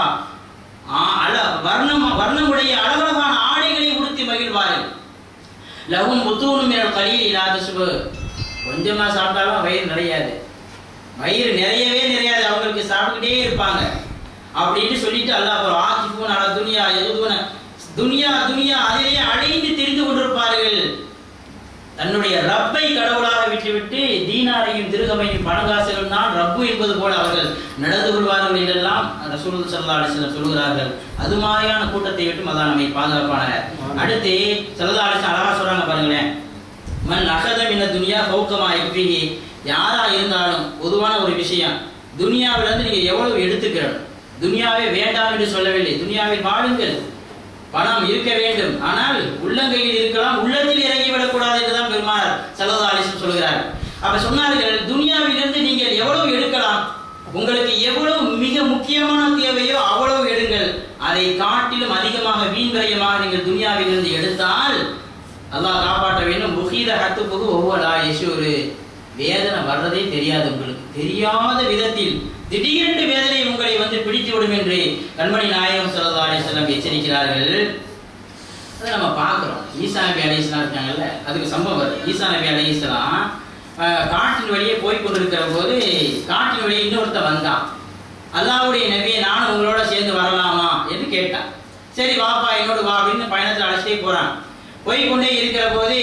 அழ வர்ணம் வர்ணமுடைய அழகழகான ஆடைகளை உடுத்தி மகிழ்வார்கள் லகும் புத்தூனும் மினல் கலியில் இல்லாத சுபு கொஞ்சமா சாப்பிட்டாலும் வயிறு நிறையாது வயிறு நிறையவே நிறையாது அவங்களுக்கு சாப்பிட்டுக்கிட்டே இருப்பாங்க அப்படின்னு சொல்லிட்டு அல்லாஹ் ஒரு ஆக்கிஃபூன் அல துனியா எதுன துனியா துனியா அதிலேயே அடைந்து தெரிந்து கொண்டிருப்பார்கள் தன்னுடைய ரப்பை கடவுளாக விட்டுவிட்டு தீனாரையும் திருகமையும் பணங்காசுகள் தான் ரப்பு என்பது போல அவர்கள் நடந்து கொள்வார்கள் என்றெல்லாம் ரசூல் சல்லா அலிஸ்லம் சொல்கிறார்கள் அது மாதிரியான கூட்டத்தை விட்டு அதான் நம்மை பாதுகாப்பான அடுத்து சல்லா அலிஸ்லாம் அழகா சொல்றாங்க பாருங்களேன் மன் அகத மின்ன துனியா பௌக்கமா எவ்விகி யாரா இருந்தாலும் பொதுவான ஒரு விஷயம் துனியாவில இருந்து நீங்க எவ்வளவு எடுத்துக்கிறோம் துனியாவே வேண்டாம் என்று சொல்லவில்லை துனியாவில் வாழுங்கள் பணம் இருக்க வேண்டும் ஆனால் உள்ளங்கையில் இருக்கலாம் உள்ளத்தில் இறங்கிவிடக் கூடாது என்றுதான் பெருமாள் சல்லா அலிஸ்லம் சொல்கிறார் அப்ப சொன்னார்கள் துனியாவிலிருந்து நீங்கள் எவ்வளவு எடுக்கலாம் உங்களுக்கு எவ்வளவு மிக முக்கியமான தேவையோ அவ்வளவு எடுங்கள் அதை காட்டிலும் அதிகமாக வீண் விரயமாக நீங்கள் துனியாவிலிருந்து எடுத்தால் அல்லாஹ் காப்பாற்ற வேண்டும் முகீத ஹத்துப்புகு ஒவ்வொரு யசூரு வேதனை வர்றதே தெரியாது உங்களுக்கு தெரியாத விதத்தில் திடீரென்று வேதனை உங்களை வந்து பிடித்து விடும் என்று கண்மணி நாயகம் சல்லா அலிஸ்லாம் எச்சரிக்கிறார்கள் அதை நம்ம பார்க்குறோம் ஈசா நபி அலிஸ்லாம் இருக்காங்கல்ல அதுக்கு சம்பவம் வருது ஈசா நபி அலிஸ்லாம் காட்டின் வழியே போய் கொண்டிருக்கிற போது காட்டின் வழியே இன்னொருத்த வந்தான் அல்லாவுடைய நபியை நானும் உங்களோட சேர்ந்து வரலாமா என்று கேட்டான் சரி வாப்பா என்னோட வா அப்படின்னு பயணத்தில் அழைச்சிட்டே போறான் போய் கொண்டே இருக்கிற போது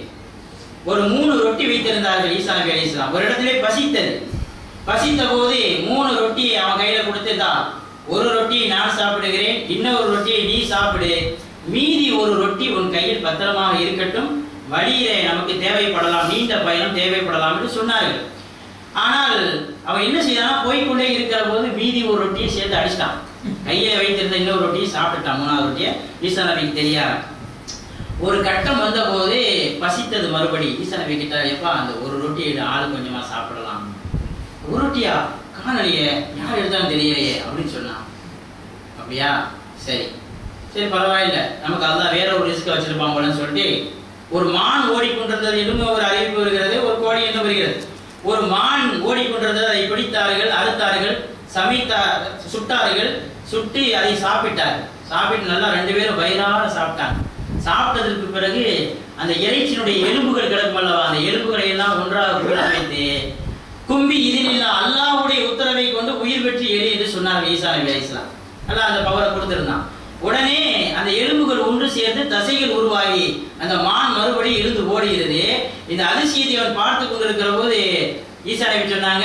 ஒரு மூணு ரொட்டி வைத்திருந்தார்கள் ஈசா நபி அலிஸ்லாம் ஒரு இடத்திலே பசித்தது பசித்த போது மூணு ரொட்டியை அவன் கையில கொடுத்துட்டா ஒரு ரொட்டியை நான் சாப்பிடுகிறேன் இன்னொரு ரொட்டியை நீ சாப்பிடு மீதி ஒரு ரொட்டி உன் கையில் பத்திரமாக இருக்கட்டும் வழியிலே நமக்கு தேவைப்படலாம் நீண்ட பயணம் தேவைப்படலாம் என்று சொன்னார்கள் ஆனால் அவன் என்ன செய்தான் போய்கொண்டே இருக்கிற போது மீதி ஒரு ரொட்டியை சேர்த்து அடிச்சிட்டான் கையில வைத்திருந்த இன்னொரு ரொட்டியை சாப்பிட்டுட்டான் மூணாவது ரொட்டியை ஈசா நபிக்கு தெரியாது ஒரு கட்டம் வந்த போது பசித்தது மறுபடி ஈசா நபி கிட்ட எப்பா அந்த ஒரு ரொட்டியை ஆளு கொஞ்சமா சாப்பிடலாம் ஒரு ரொட்டியா காணலையே யார் எடுத்தாலும் தெரியலையே அப்படின்னு சொன்னான் அப்படியா சரி சரி பரவாயில்ல நமக்கு அதான் வேற ஒரு ரிஸ்க் வச்சிருப்பான் போலன்னு சொல்லிட்டு ஒரு மான் ஓடிக்கொண்டிருந்தது இன்னும் ஒரு அறிவிப்பு வருகிறது ஒரு கோழி என்ன வருகிறது ஒரு மான் ஓடிக்கொண்டிருந்தது அதை பிடித்தார்கள் அறுத்தார்கள் சமைத்தார் சுட்டார்கள் சுட்டி அதை சாப்பிட்டார்கள் சாப்பிட்டு நல்லா ரெண்டு பேரும் வயிறார சாப்பிட்டாங்க சாப்பிட்டதற்கு பிறகு அந்த இறைச்சியினுடைய எலும்புகள் கிடக்கும் அல்லவா அந்த எலும்புகளை எல்லாம் ஒன்றாக கூட வைத்து கும்பி இதில் அல்லாஹ்வுடைய உத்தரவை கொண்டு உயிர் பெற்று எலி என்று சொன்னார்கள் ஈசா நபி அலைஹிஸ்ஸலாம் அல்லாஹ் அந்த பவரை கொடுத்திருந்தான் உடனே அந்த எலும்புகள் ஒன்று சேர்ந்து தசைகள் உருவாகி அந்த மான் மறுபடியும் எழுந்து ஓடுகிறது இந்த அதிசயத்தை அவன் பார்த்து கொண்டிருக்கிற போது ஈசா நபி சொன்னாங்க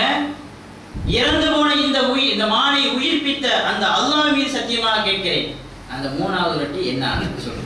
இறந்து போன இந்த உயிர் இந்த மானை உயிர்ப்பித்த அந்த அல்லாஹ் மீது சத்தியமாக கேட்கிறேன் அந்த மூணாவது ரொட்டி என்ன ஆனது சொல்லு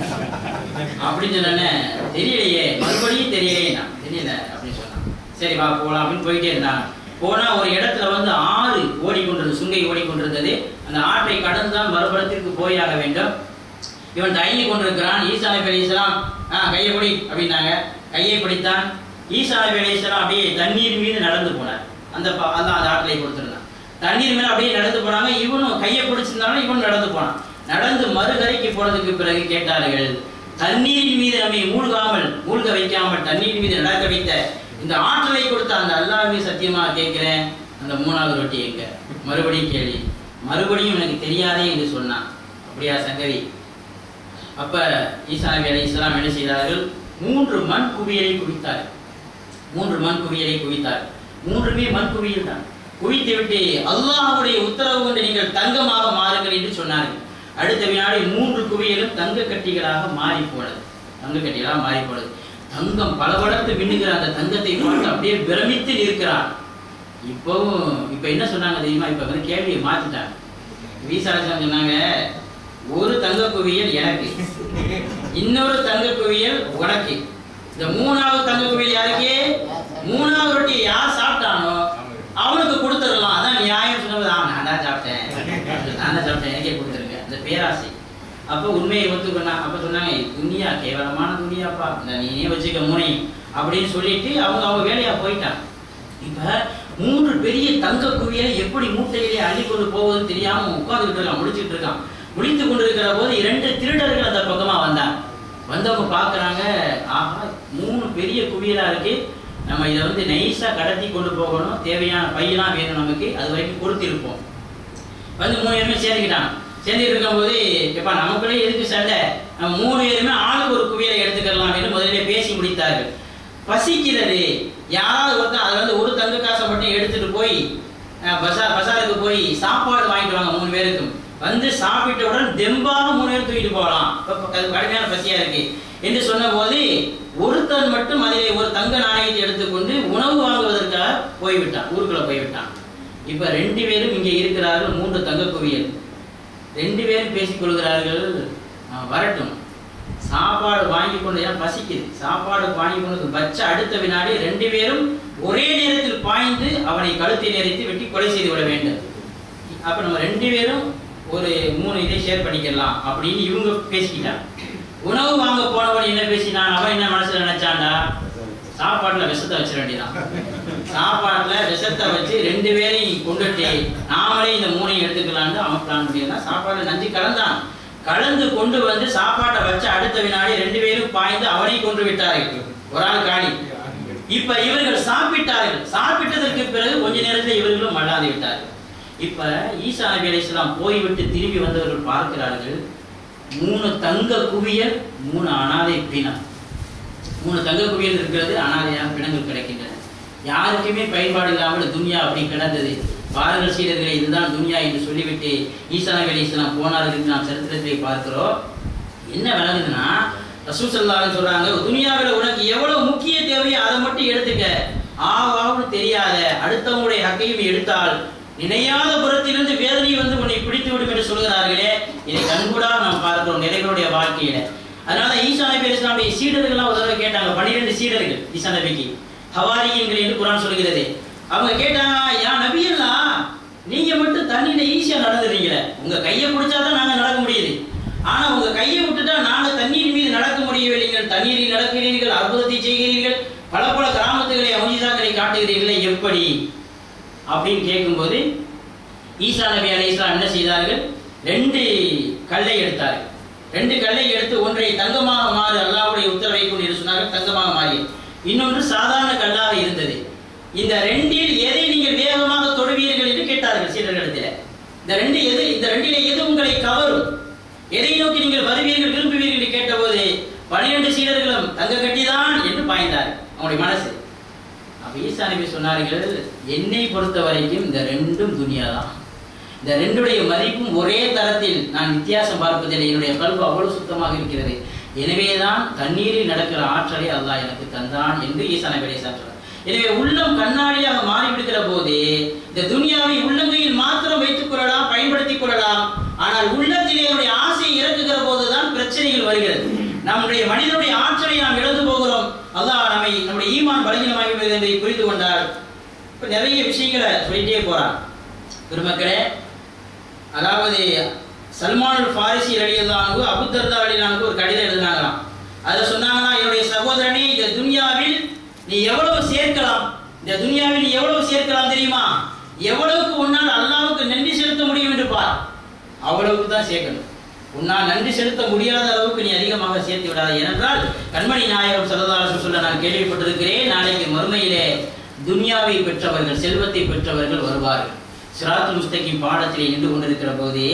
அப்படின்னு சொன்னேன்னு தெரியலையே மறுபடியும் தெரியலையே நான் தெரியல அப்படின்னு சொன்னான் சரி வா போலாம் அப்படின்னு போயிட்டே இருந்தாங்க போனா ஒரு இடத்துல வந்து ஆறு ஓடிக்கொண்டிருந்தது சுங்கை ஓடிக்கொண்டிருந்தது அந்த ஆற்றை கடந்து தான் மறுபுறத்திற்கு போயாக வேண்டும் இவன் தயங்கி கொண்டிருக்கிறான் ஈசா நபி அலைஹிஸ்ஸலாம் ஆ கையை பிடி அப்படின்னாங்க கையை பிடித்தான் ஈசா நபி அலைஹிஸ்ஸலாம் அப்படியே தண்ணீர் மீது நடந்து போனார் அந்த ப- அதான் அந்த ஆற்றிலை கொடுத்துருந்தான் தண்ணீர் மேல அப்படியே நடந்து போனாங்க இவனும் கையை பிடிச்சிருந்தாலும் இவனும் நடந்து போனான் நடந்து மறுகரைக்கு போனதுக்கு பிறகு கேட்டார்கள் தண்ணீரின் மீது நம்மை மூழ்காமல் மூழ்க வைக்காமல் தண்ணீர் மீது நடக்க வைத்த இந்த ஆற்றலை கொடுத்த அந்த அல்லாஹ்வே சத்தியமா கேட்கிறேன் அந்த மூணாவது ரொட்டி எங்க மறுபடியும் கேள்வி மறுபடியும் எனக்கு தெரியாதே என்று சொன்னான் அப்படியா சங்கரி அப்ப ஈசா நபி அலைஹி இஸ்லாம் என்ன செய்தார்கள் மூன்று மண் குவியலை குவித்தார்கள் மூன்று மண் குவியலை குவித்தார் மூன்றுமே மண் குவியல் தான் குவித்து விட்டு அல்லாஹ்வுடைய உத்தரவு கொண்டு நீங்கள் தங்கமாக மாறுங்கள் என்று சொன்னார்கள் அடுத்த வினாடி மூன்று குவியலும் தங்க கட்டிகளாக மாறி போனது தங்க கட்டிகளாக மாறி போனது தங்கம் பளபளத்து மின்னுகிற அந்த தங்கத்தை பார்த்து அப்படியே பிரமித்து நிற்கிறான் இப்போவும் இப்ப என்ன சொன்னாங்க தெரியுமா இப்ப வந்து கேள்வியை மாத்திட்டாங்க வீசாரசன் சொன்னாங்க ஒரு தங்க குவியல் எனக்கு இன்னொரு தங்க குவியல் உனக்கு இந்த மூணாவது தங்க குவியல் யாருக்கு மூணாவது ரொட்டி யார் சாப்பிட்டானோ அவனுக்கு கொடுத்துடலாம் அதான் நியாயம் சொன்னது ஆ நான் தான் சாப்பிட்டேன் நான் தான் சாப்பிட்டேன் எனக்கே கொடுத்துருங்க அந்த பேராசை அப்போ உண்மையை ஒத்துக்கொண்டா அப்ப சொன்னாங்க "இது துணியா கேவலமான துணியாப்பா இந்த நீனே வச்சுக்க மூனை அப்படின்னு சொல்லிட்டு அவங்க அவங்க வேலையா போயிட்டாங்க இப்ப மூன்று பெரிய தங்க குவியலை எப்படி மூட்டையிலே அள்ளி கொண்டு போவதுன்னு தெரியாம உட்கார்ந்துட்டு இருக்கான் முடிச்சிட்டு இருக்கான் முடித்து கொண்டிருக்கிற போது இரண்டு திருடர்கள் அந்த பக்கமா வந்தாங்க வந்தவங்க பார்க்கறாங்க ஆஹா மூணு பெரிய குவியலா இருக்கு நம்ம இதை வந்து நைஸா கடத்தி கொண்டு போகணும் தேவையான பையெல்லாம் வேணும் நமக்கு அது வரைக்கும் கொடுத்திருப்போம் வந்து மூணு பேருமே சேர்ந்துக்கிட்டாங்க சேர்ந்துட்டு இருக்கும்போது எப்பா நமக்குள்ளே எதுக்கு சண்டை நம்ம மூணு பேருமே ஆளுக்கு ஒரு குவியலை எடுத்துக்கலாம் அப்படின்னு முதல்ல பேசி முடித்தார்கள் பசிக்கிறது யாராவது ஒருத்தன் அதுல வந்து ஒரு தங்க காசை மட்டும் எடுத்துட்டு போய் அஹ், பசார் பசாருக்கு போய் சாப்பாடு வாங்கிட்டு வாங்க மூணு பேருக்கும் வந்து சாப்பிட்டவுடன் தெம்பாக மூணு பேரும் தூக்கிட்டு போகலாம் இப்ப இப்ப அது கடுமையான பசியா இருக்கு என்று சொன்ன போது ஒருத்தன் மட்டும் அதிலே ஒரு தங்க நாணயத்தை எடுத்துக்கொண்டு உணவு வாங்குவதற்காக போய்விட்டான் ஊருக்குள்ள போய்விட்டான் இப்ப ரெண்டு பேரும் இங்கே இருக்கிறார்கள் மூன்று தங்க குவியல் ரெண்டு பேரும் பேசிக் கொள்கிறார்கள் "ஆ, வரட்டும் சாப்பாடு வாங்கி கொண்டு ஏன் பசிக்குது சாப்பாடு வாங்கி கொண்டு வச்ச அடுத்த வினாடி ரெண்டு பேரும் ஒரே நேரத்தில் பாய்ந்து அவனை கழுத்தை நெறித்து வெட்டி கொலை செய்து விட வேண்டும் அப்ப நம்ம ரெண்டு பேரும் ஒரு மூணு இதை ஷேர் பண்ணிக்கலாம் அப்படின்னு இவங்க பேசிக்கிட்டாங்க உணவு வாங்க போனவன் என்ன பேசினான் அவன் என்ன மனசுல நினைச்சான்டா சாப்பாட்டுல விஷத்தை வச்சிட வேண்டியதான் சாப்பாட்டுல விஷத்தை வச்சு ரெண்டு பேரையும் கொண்டுட்டு நாமளே இந்த மூணையும் எடுத்துக்கலாம்னு அவன் பிளான் பண்ணியிருந்தான் சாப்பாடு நஞ்சு கலந்தான் கலந்து கொண்டு வந்து சாப்பாட்டை வச்ச அடுத்த வினாடி ரெண்டு பேரும் பாய்ந்து அவனை கொன்று விட்டார்கள் ஒரு ஆள் காணி இப்ப இவர்கள் சாப்பிட்டார்கள் சாப்பிட்டதற்கு பிறகு கொஞ்ச நேரத்தில் இவர்களும் மல்லாது விட்டார்கள் இப்ப ஈசா நபி அலைஹிஸ்ஸலாம் போய்விட்டு திரும்பி வந்தவர்கள் பார்க்கிறார்கள் மூணு தங்க குவியல் மூணு அனாதை பிணம் மூணு தங்க குவியல் இருக்கிறது அனாதையாக பிணங்கள் கிடைக்கின்றன யாருக்குமே பயன்பாடு இல்லாமல் துன்யா அப்படி கிடந்தது பாருங்கள் சீடர்களே இதுதான் துன்யா என்று சொல்லிவிட்டு ஈசா நபி அலைஹிஸ்ஸலாம் போனார்கள் என்று நாம் சரித்திரத்தை பார்க்கிறோம் என்ன விளங்குதுன்னா ரசூல் ஸல்லல்லாஹு சொல்றாங்க துனியாவில் உனக்கு எவ்வளவு முக்கிய தேவையோ அதை மட்டும் எடுத்துக்க ஆவாவுன்னு தெரியாத அடுத்தவங்களுடைய ஹக்கையும் எடுத்தால் நினையாத புறத்திலிருந்து வேதனை வந்து உன்னை பிடித்து விடும் என்று சொல்கிறார்களே இதை கண்கூடா நாம் பார்க்கிறோம் நிறைகளுடைய வாழ்க்கையில அதனால ஈசா நபி இஸ்லாமுடைய சீடர்கள்லாம் ஒரு தடவை கேட்டாங்க பன்னிரெண்டு சீடர்கள் ஈசா நபிக்கு ஹவாரியுங்கள் என்று குரான் சொல்கிறது அவங்க கேட்டாங்க யா நபியெல்லாம் நீங்க மட்டும் தண்ணியில ஈஸியா நடந்துறீங்களே உங்க கையை பிடிச்சாதான் நாங்க நடக்க முடியுது ஆனா உங்க கையை விட்டுட்டா நாங்க தண்ணீர் மீது நடக்க முடியவில்லைங்கள் தண்ணீரில் நடக்கிறீர்கள் அற்புதத்தை செய்கிறீர்கள் பல பல கிராமத்துகளை அமுஜிதாக்களை காட்டுகிறீர்களே எப்படி அப்படின்னு கேட்கும்போது ஈசா நபி அலி இஸ்லாம் என்ன செய்தார்கள் ரெண்டு கல்லை எடுத்தார்கள் ரெண்டு கல்லை எடுத்து ஒன்றை தங்கமாக மாறு அல்லாஹ்வுடைய உத்தரவை கொண்டு இரு சொன்னார்கள் தங்கமாக மாறியது இன்னொன்று சாதாரண கல்லாக இருந்தது இந்த ரெண்டில் எதை நீங்கள் வேகமாக தொடுவீர்கள் என்று கேட்டார்கள் சீடர்களிடத்தில் இந்த ரெண்டு எது இந்த ரெண்டிலே எது உங்களை கவரும் எதை நோக்கி நீங்கள் வருவீர்கள் விரும்புவீர்கள் என்று கேட்டபோது பனிரெண்டு சீடர்களும் தங்க கட்டிதான் என்று பாய்ந்தார் அவங்களுடைய மனசு அப்ப ஈசா நபி சொன்னார்கள் என்னை பொறுத்த வரைக்கும் இந்த ரெண்டும் துனியா தான் இந்த ரெண்டுடைய மதிப்பும் ஒரே தரத்தில் நான் வித்தியாசம் பார்ப்பதில்லை என்னுடைய கல்வி அவ்வளவு சுத்தமாக இருக்கிறது எனவேதான் தண்ணீரில் நடக்கிற ஆற்றலை அல்லாஹ் எனக்கு தந்தான் என்று ஈசா நபி அலைஹிஸ்ஸலாம் சொன்னார் எனவே உள்ளம் கண்ணாடியாக மாறிவிடுகிற போது இந்த துனியாவை உள்ளங்கையில் மாத்திரம் வைத்துக் கொள்ளலாம் பயன்படுத்திக் கொள்ளலாம் ஆனால் உள்ளத்திலே என்னுடைய ஆசையை இறக்குகிற போதுதான் பிரச்சனைகள் வருகிறது நம்முடைய மனிதனுடைய ஆற்றலை நாம் இழந்து போகிறோம் அல்லாஹ் நம்மை நம்முடைய ஈமான் பலகீனமாகி விடுகிறது என்பதை புரிந்து கொண்டால் இப்ப நிறைய விஷயங்களை சொல்லிட்டே போறான் பெருமக்களே அதாவது சல்மானுல் ஃபாரிசி ரலியல்லாஹு அபுத்தர்தா ரலியல்லாஹு ஒரு கடிதம் எழுதினாங்களாம் அதுல சொன்னாங்கன்னா என்னுடைய சகோதரனே இந்த துனியாவில் நீ எவ்வளவு சேர்க்கலாம் இந்த துனியாவில் நீ எவ்வளவு சேர்க்கலாம் தெரியுமா எவ்வளவுக்கு உன்னால் அல்லாஹ்வுக்கு நன்றி செலுத்த முடியும் என்று பார் அவ்வளவுக்கு தான் சேர்க்கணும் உன்னால் நன்றி செலுத்த முடியாத அளவுக்கு நீ அதிகமாக சேர்த்து விடாத ஏனென்றால் கண்மணி நாயகம் சரதாரசு சொல்ல நான் கேள்விப்பட்டிருக்கிறேன் நாளைக்கு மறுமையிலே துனியாவை பெற்றவர்கள் செல்வத்தை பெற்றவர்கள் வருவார்கள் சிராத்துல் முஸ்தகிம் பாடத்திலே நின்று கொண்டிருக்கிற போதே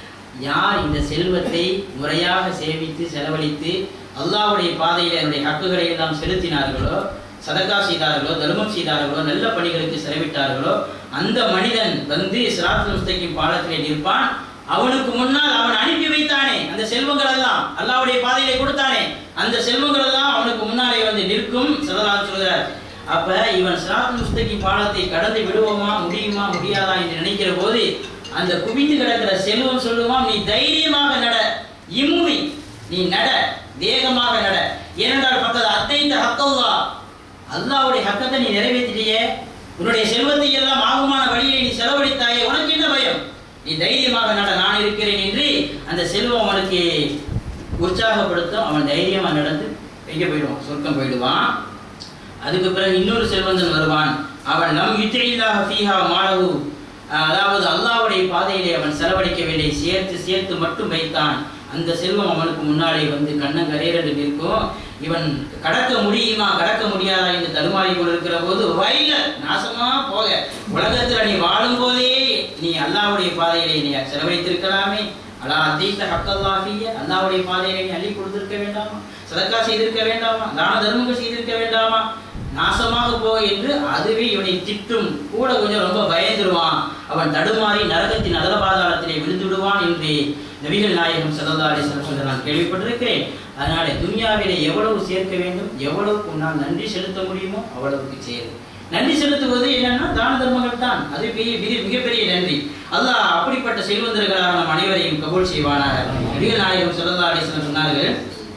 யார் இந்த செல்வத்தை முறையாக சேமித்து செலவழித்து அல்லாஹ்வுடைய பாதையில் என்னுடைய ஹக்குகளை எல்லாம் செலுத்தினார்களோ சதக்கா செய்தார்களோ தர்மம் செய்தார்களோ நல்ல பணிகளுக்கு செலவிட்டார்களோ அந்த மனிதன் வந்து சிராத்துல் முஸ்தகிம் பாடத்திலே நிற்பான் அவனுக்கு முன்னால் அவன் அனுப்பி வைத்தானே அந்த செல்வங்கள் எல்லாம் அல்லாஹ்வுடைய பாதையிலே கொடுத்தானே அந்த செல்வங்கள் எல்லாம் அவனுக்கு முன்னாலே வந்து நிற்கும் சிலதான் சொல்கிறார் அப்ப இவன் சிராத் முஸ்தகி பாலத்தை கடந்து விடுவோமா முடியுமா முடியாதா என்று நினைக்கிற போது அந்த குவிந்து கிடக்கிற செல்வம் சொல்லுவான் நீ தைரியமாக நட இம்முவி நீ நட வேகமாக நட ஏனென்றால் பக்கத்து அத்தைந்த ஹக்கல்லா அல்லாஹ்வுடைய ஹக்கத்தை நீ நிறைவேற்றிட்டியே உன்னுடைய செல்வத்தை எல்லாம் ஆகுமான வழியை நீ செலவழித்தாயே உனக்கு என்ன பயம் நீ தைரியமாக நட நான் இருக்கிறேன் என்று அந்த செல்வம் அவனுக்கு உற்சாகப்படுத்தும் அவன் தைரியமா நடந்து எங்க போயிடுவான் சொர்க்கம் போயிடுவான் அதுக்கு பிறகு இன்னொரு செல்வந்தன் வருவான் அவன் நம் யுத்திரில்லாஹ ஃபீஹா மாலகு அதாவது அல்லாஹ்வுடைய பாதையிலே அவன் செலவழிக்கவில்லை சேர்த்து சேர்த்து மட்டும் வைத்தான் அந்த செல்வம் அவனுக்கு முன்னாலே வந்து கண்ணங்கரையரண்டு நிற்கும் இவன் கடக்க முடியுமா கடக்க முடியாதா என்று தடுமாறி கொண்டிருக்கிற போது வயல நாசமா போக உலகத்துல நீ வாழும் போதே நீ அல்லாஹ்வுடைய பாதையிலே நீ செலவழித்திருக்கலாமே அலா அதீத்த ஹக்கல்லாஃபிய அல்லாஹ்வுடைய பாதையிலே நீ அள்ளி கொடுத்திருக்க வேண்டாமா சதக்கா செய்திருக்க வேண்டாமா தான தர்மங்கள் செய்திருக்க வேண்டாமா நாசமாக போக என்று அதுவே இவனை திட்டும் கூட கொஞ்சம் ரொம்ப பயந்துருவான் அவன் தடுமாறி நரகத்தின் அதல பாதாளத்திலே விழுந்து விடுவான் என்று நபிகள் நாயகம் ஸல்லல்லாஹு அலைஹி வஸல்லம் சொல்ல நான் கேள்விப்பட்டிருக்கிறேன் அதனால துன்யாவிலே எவ்வளவு சேர்க்க வேண்டும் எவ்வளவுக்கு உன்னால் நன்றி செலுத்த முடியுமோ அவ்வளவுக்கு சேரு நன்றி செலுத்துவது என்னன்னா தான தர்மங்கள் தான் அது பெரிய மிக- மிகப்பெரிய நன்றி அல்லாஹ் அப்படிப்பட்ட செல்வந்தர்களாக நம் அனைவரையும் கபூல் செய்வானாக நபிகள் நாயகம் ஸல்லல்லாஹு அலைஹி வஸல்லம் சொன்னார்கள்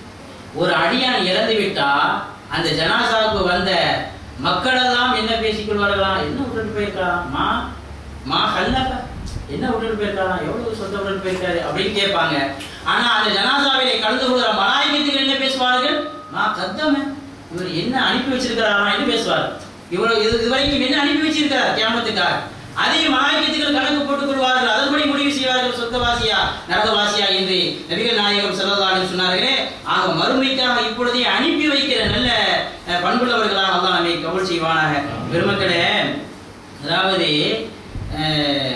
ஒரு அடியான் இறந்து விட்டா அந்த ஜனாசாவுக்கு வந்த மக்களெல்லாம் என்ன பேசிக் கொள்வார்களாம் என்ன விட்டுட்டு போயிருக்கலாம் மா மா ஹல்லக என்ன விட்டுட்டு போயிருக்கலாம் எவ்வளவு சொந்த விட்டுட்டு போயிருக்காரு அப்படின்னு கேட்பாங்க ஆனா அந்த ஜனாசாவிலே கலந்து கொள்கிற மலாய்க்கத்துகள் என்ன பேசுவார்கள் மா கத்தம இவர் என்ன அனுப்பி வச்சிருக்கிறாரா என்று பேசுவார் இவ்வளவு இது இதுவரைக்கும் என்ன அனுப்பி வச்சிருக்கிறார் கியாமத்துக்காக அதே மலாய்க்கத்துகள் கணக்கு போட்டுக் கொள்வார்கள் அதன்படி முடிவு செய்வார்கள் சொர்க்கவாசியா நரகவாசியா என்று நபிகள் நாயகம் செல்லதாலும் சொன்னார்களே ஆக மறுமைக்காக இப்பொழுதே அனுப்பி வைக்கிற நல்ல அஹ், பண்புள்ளவர்களாக அல்லாஹ் நம்மை கபூல் செய்வானாக பெருமக்களே அதாவது அஹ்,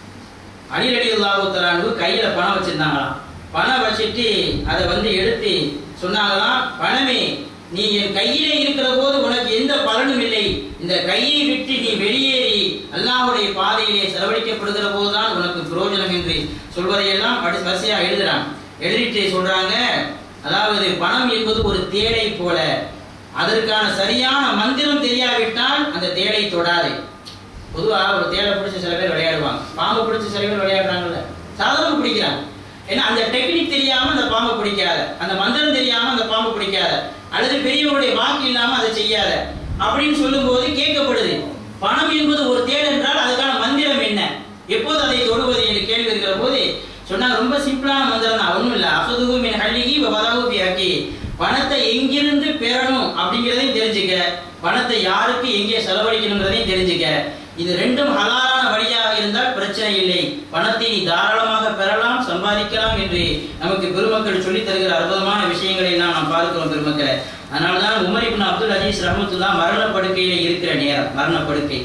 அலிரடி அல்லாஹு கையில பணம் வச்சிருந்தாங்களாம் பணம் வச்சுட்டு அதை வந்து எடுத்து சொன்னாங்களாம் பணமே நீ என் கையிலே இருக்கிற போது உனக்கு எந்த பலனும் இல்லை இந்த கையை விட்டு நீ வெளியேறி அல்லாஹ்வுடைய பாதையிலே செலவழிக்கப்படுகிற போதுதான் உனக்கு பிரயோஜனம் என்று சொல்வதையெல்லாம் படி வரிசையா எழுதுறான் எழுதிட்டு சொல்றாங்க அதாவது பணம் என்பது ஒரு தேடை போல அதற்கான சரியான மந்திரம் தெரியாவிட்டால் அந்த தேடை தொடாது பொதுவா ஒரு தேடை பிடிச்ச சில பேர் விளையாடுவாங்க பாம்பு பிடிச்ச சில பேர் விளையாடுறாங்கல்ல சாதாரண பிடிக்கிறாங்க ஏன்னா அந்த டெக்னிக் தெரியாம அந்த பாம்பை பிடிக்காத அந்த மந்திரம் தெரியாம அந்த பாம்பை பிடிக்காத அல்லது பெரியவருடைய வாக்கு இல்லாம அதை செய்யாத அப்படின்னு சொல்லும்போது கேட்கப்படுது பணம் என்பது ஒரு தேடல் என்றால் அதுக்கான மந்திரம் என்ன எப்போது அதை தொடுவது என்று கேள்வி இருக்கிற போது சொன்னாங்க ரொம்ப சிம்பிளான மந்திரம் தான் ஒண்ணும் இல்ல அசதுகு மின் ஹல்லிகி வதாகு பியாக்கி பணத்தை எங்கிருந்து பெறணும் அப்படிங்கிறதையும் தெரிஞ்சுக்க பணத்தை யாருக்கு எங்கே செலவழிக்கணுங்கிறதையும் தெரிஞ்சுக்க இது ரெண்டும் ஹலாலான வழியாக இருந்தால் பிரச்சனை இல்லை பணத்தை நீ தாராளமாக பெறலாம் சம்பாதிக்கலாம் என்று நமக்கு பெருமக்கள் சொல்லித் தருகிற அற்புதமான விஷயங்களை எல்லாம் நாம் பார்க்கிறோம் பெருமக்களை அதனால்தான் உமர் இப்னு அப்துல் அஜீஸ் ரஹமத்துல்லா மரண படுக்கையில இருக்கிற நேரம் மரண படுக்கை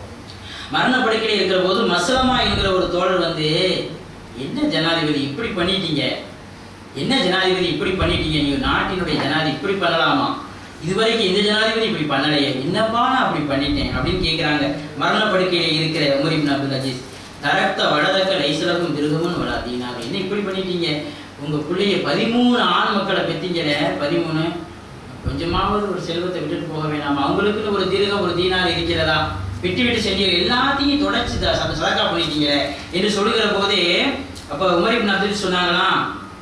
மரண படுக்கையில் இருக்கிற போது மசலமா என்கிற ஒரு தோழர் வந்து என்ன ஜனாதிபதி இப்படி பண்ணிட்டீங்க என்ன ஜனாதிபதி இப்படி பண்ணிட்டீங்க நீங்க நாட்டினுடைய ஜனாதிபதி இப்படி பண்ணலாமா இதுவரைக்கும் இந்த ஜனாதிபதி இப்படி பண்ணலையே என்னப்பா நான் அப்படி பண்ணிட்டேன் அப்படின்னு கேட்குறாங்க மரண படுக்கையில இருக்கிற உமர் இப்னு அப்துல் அஜீஸ் தரக்த வடதக்க லைசலகும் திருகமும் வளாதீனாங்க என்ன இப்படி பண்ணிட்டீங்க உங்க பிள்ளைய பதிமூணு ஆண் மக்களை பெத்தீங்களே பதிமூணு கொஞ்சமாவது ஒரு செல்வத்தை விட்டுட்டு போக வேணாமா அவங்களுக்குன்னு ஒரு தீர்க்கம் ஒரு தீனார் இருக்கிறதா விட்டு விட்டு செஞ்சீங்க எல்லாத்தையும் தொடர்ச்சி சதக்கா பண்ணிட்டீங்க என்று சொல்லுகிற போதே அப்ப உமர் இப்னு அப்துல் சொன்னாங்களாம்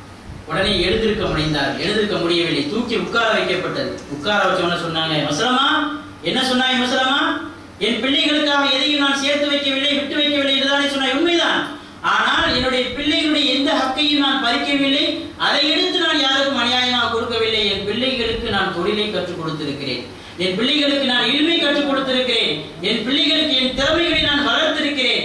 உடனே எழுந்திருக்க முடிந்தார் எழுந்திருக்க முடியவில்லை தூக்கி உட்கார வைக்கப்பட்டது உட்கார வச்சவன சொன்னாங்க மசலமா என்ன சொன்னாங்க மசலமா என் பிள்ளைகளுக்காக எதையும் நான் சேர்த்து வைக்கவில்லை விட்டு வைக்கவில்லை என்றுதானே சொன்னாய் உண்மைதான் ஆனால் என்னுடைய பிள்ளைகளுடைய எந்த ஹக்கையும் நான் பறிக்கவில்லை அதை எடுத்து நான் யாருக்கும் அநியாயமாக கொடுக்கவில்லை என் பிள்ளைகளுக்கு நான் தொழிலை கற்றுக் கொடுத்திருக்கிறேன் என் பிள்ளைகளுக்கு நான் இல்மை கற்றுக் கொடுத்திருக்கிறேன் என் பிள்ளைகளுக்கு என் திறமைகளை நான் வளர்த்திருக்கிறேன்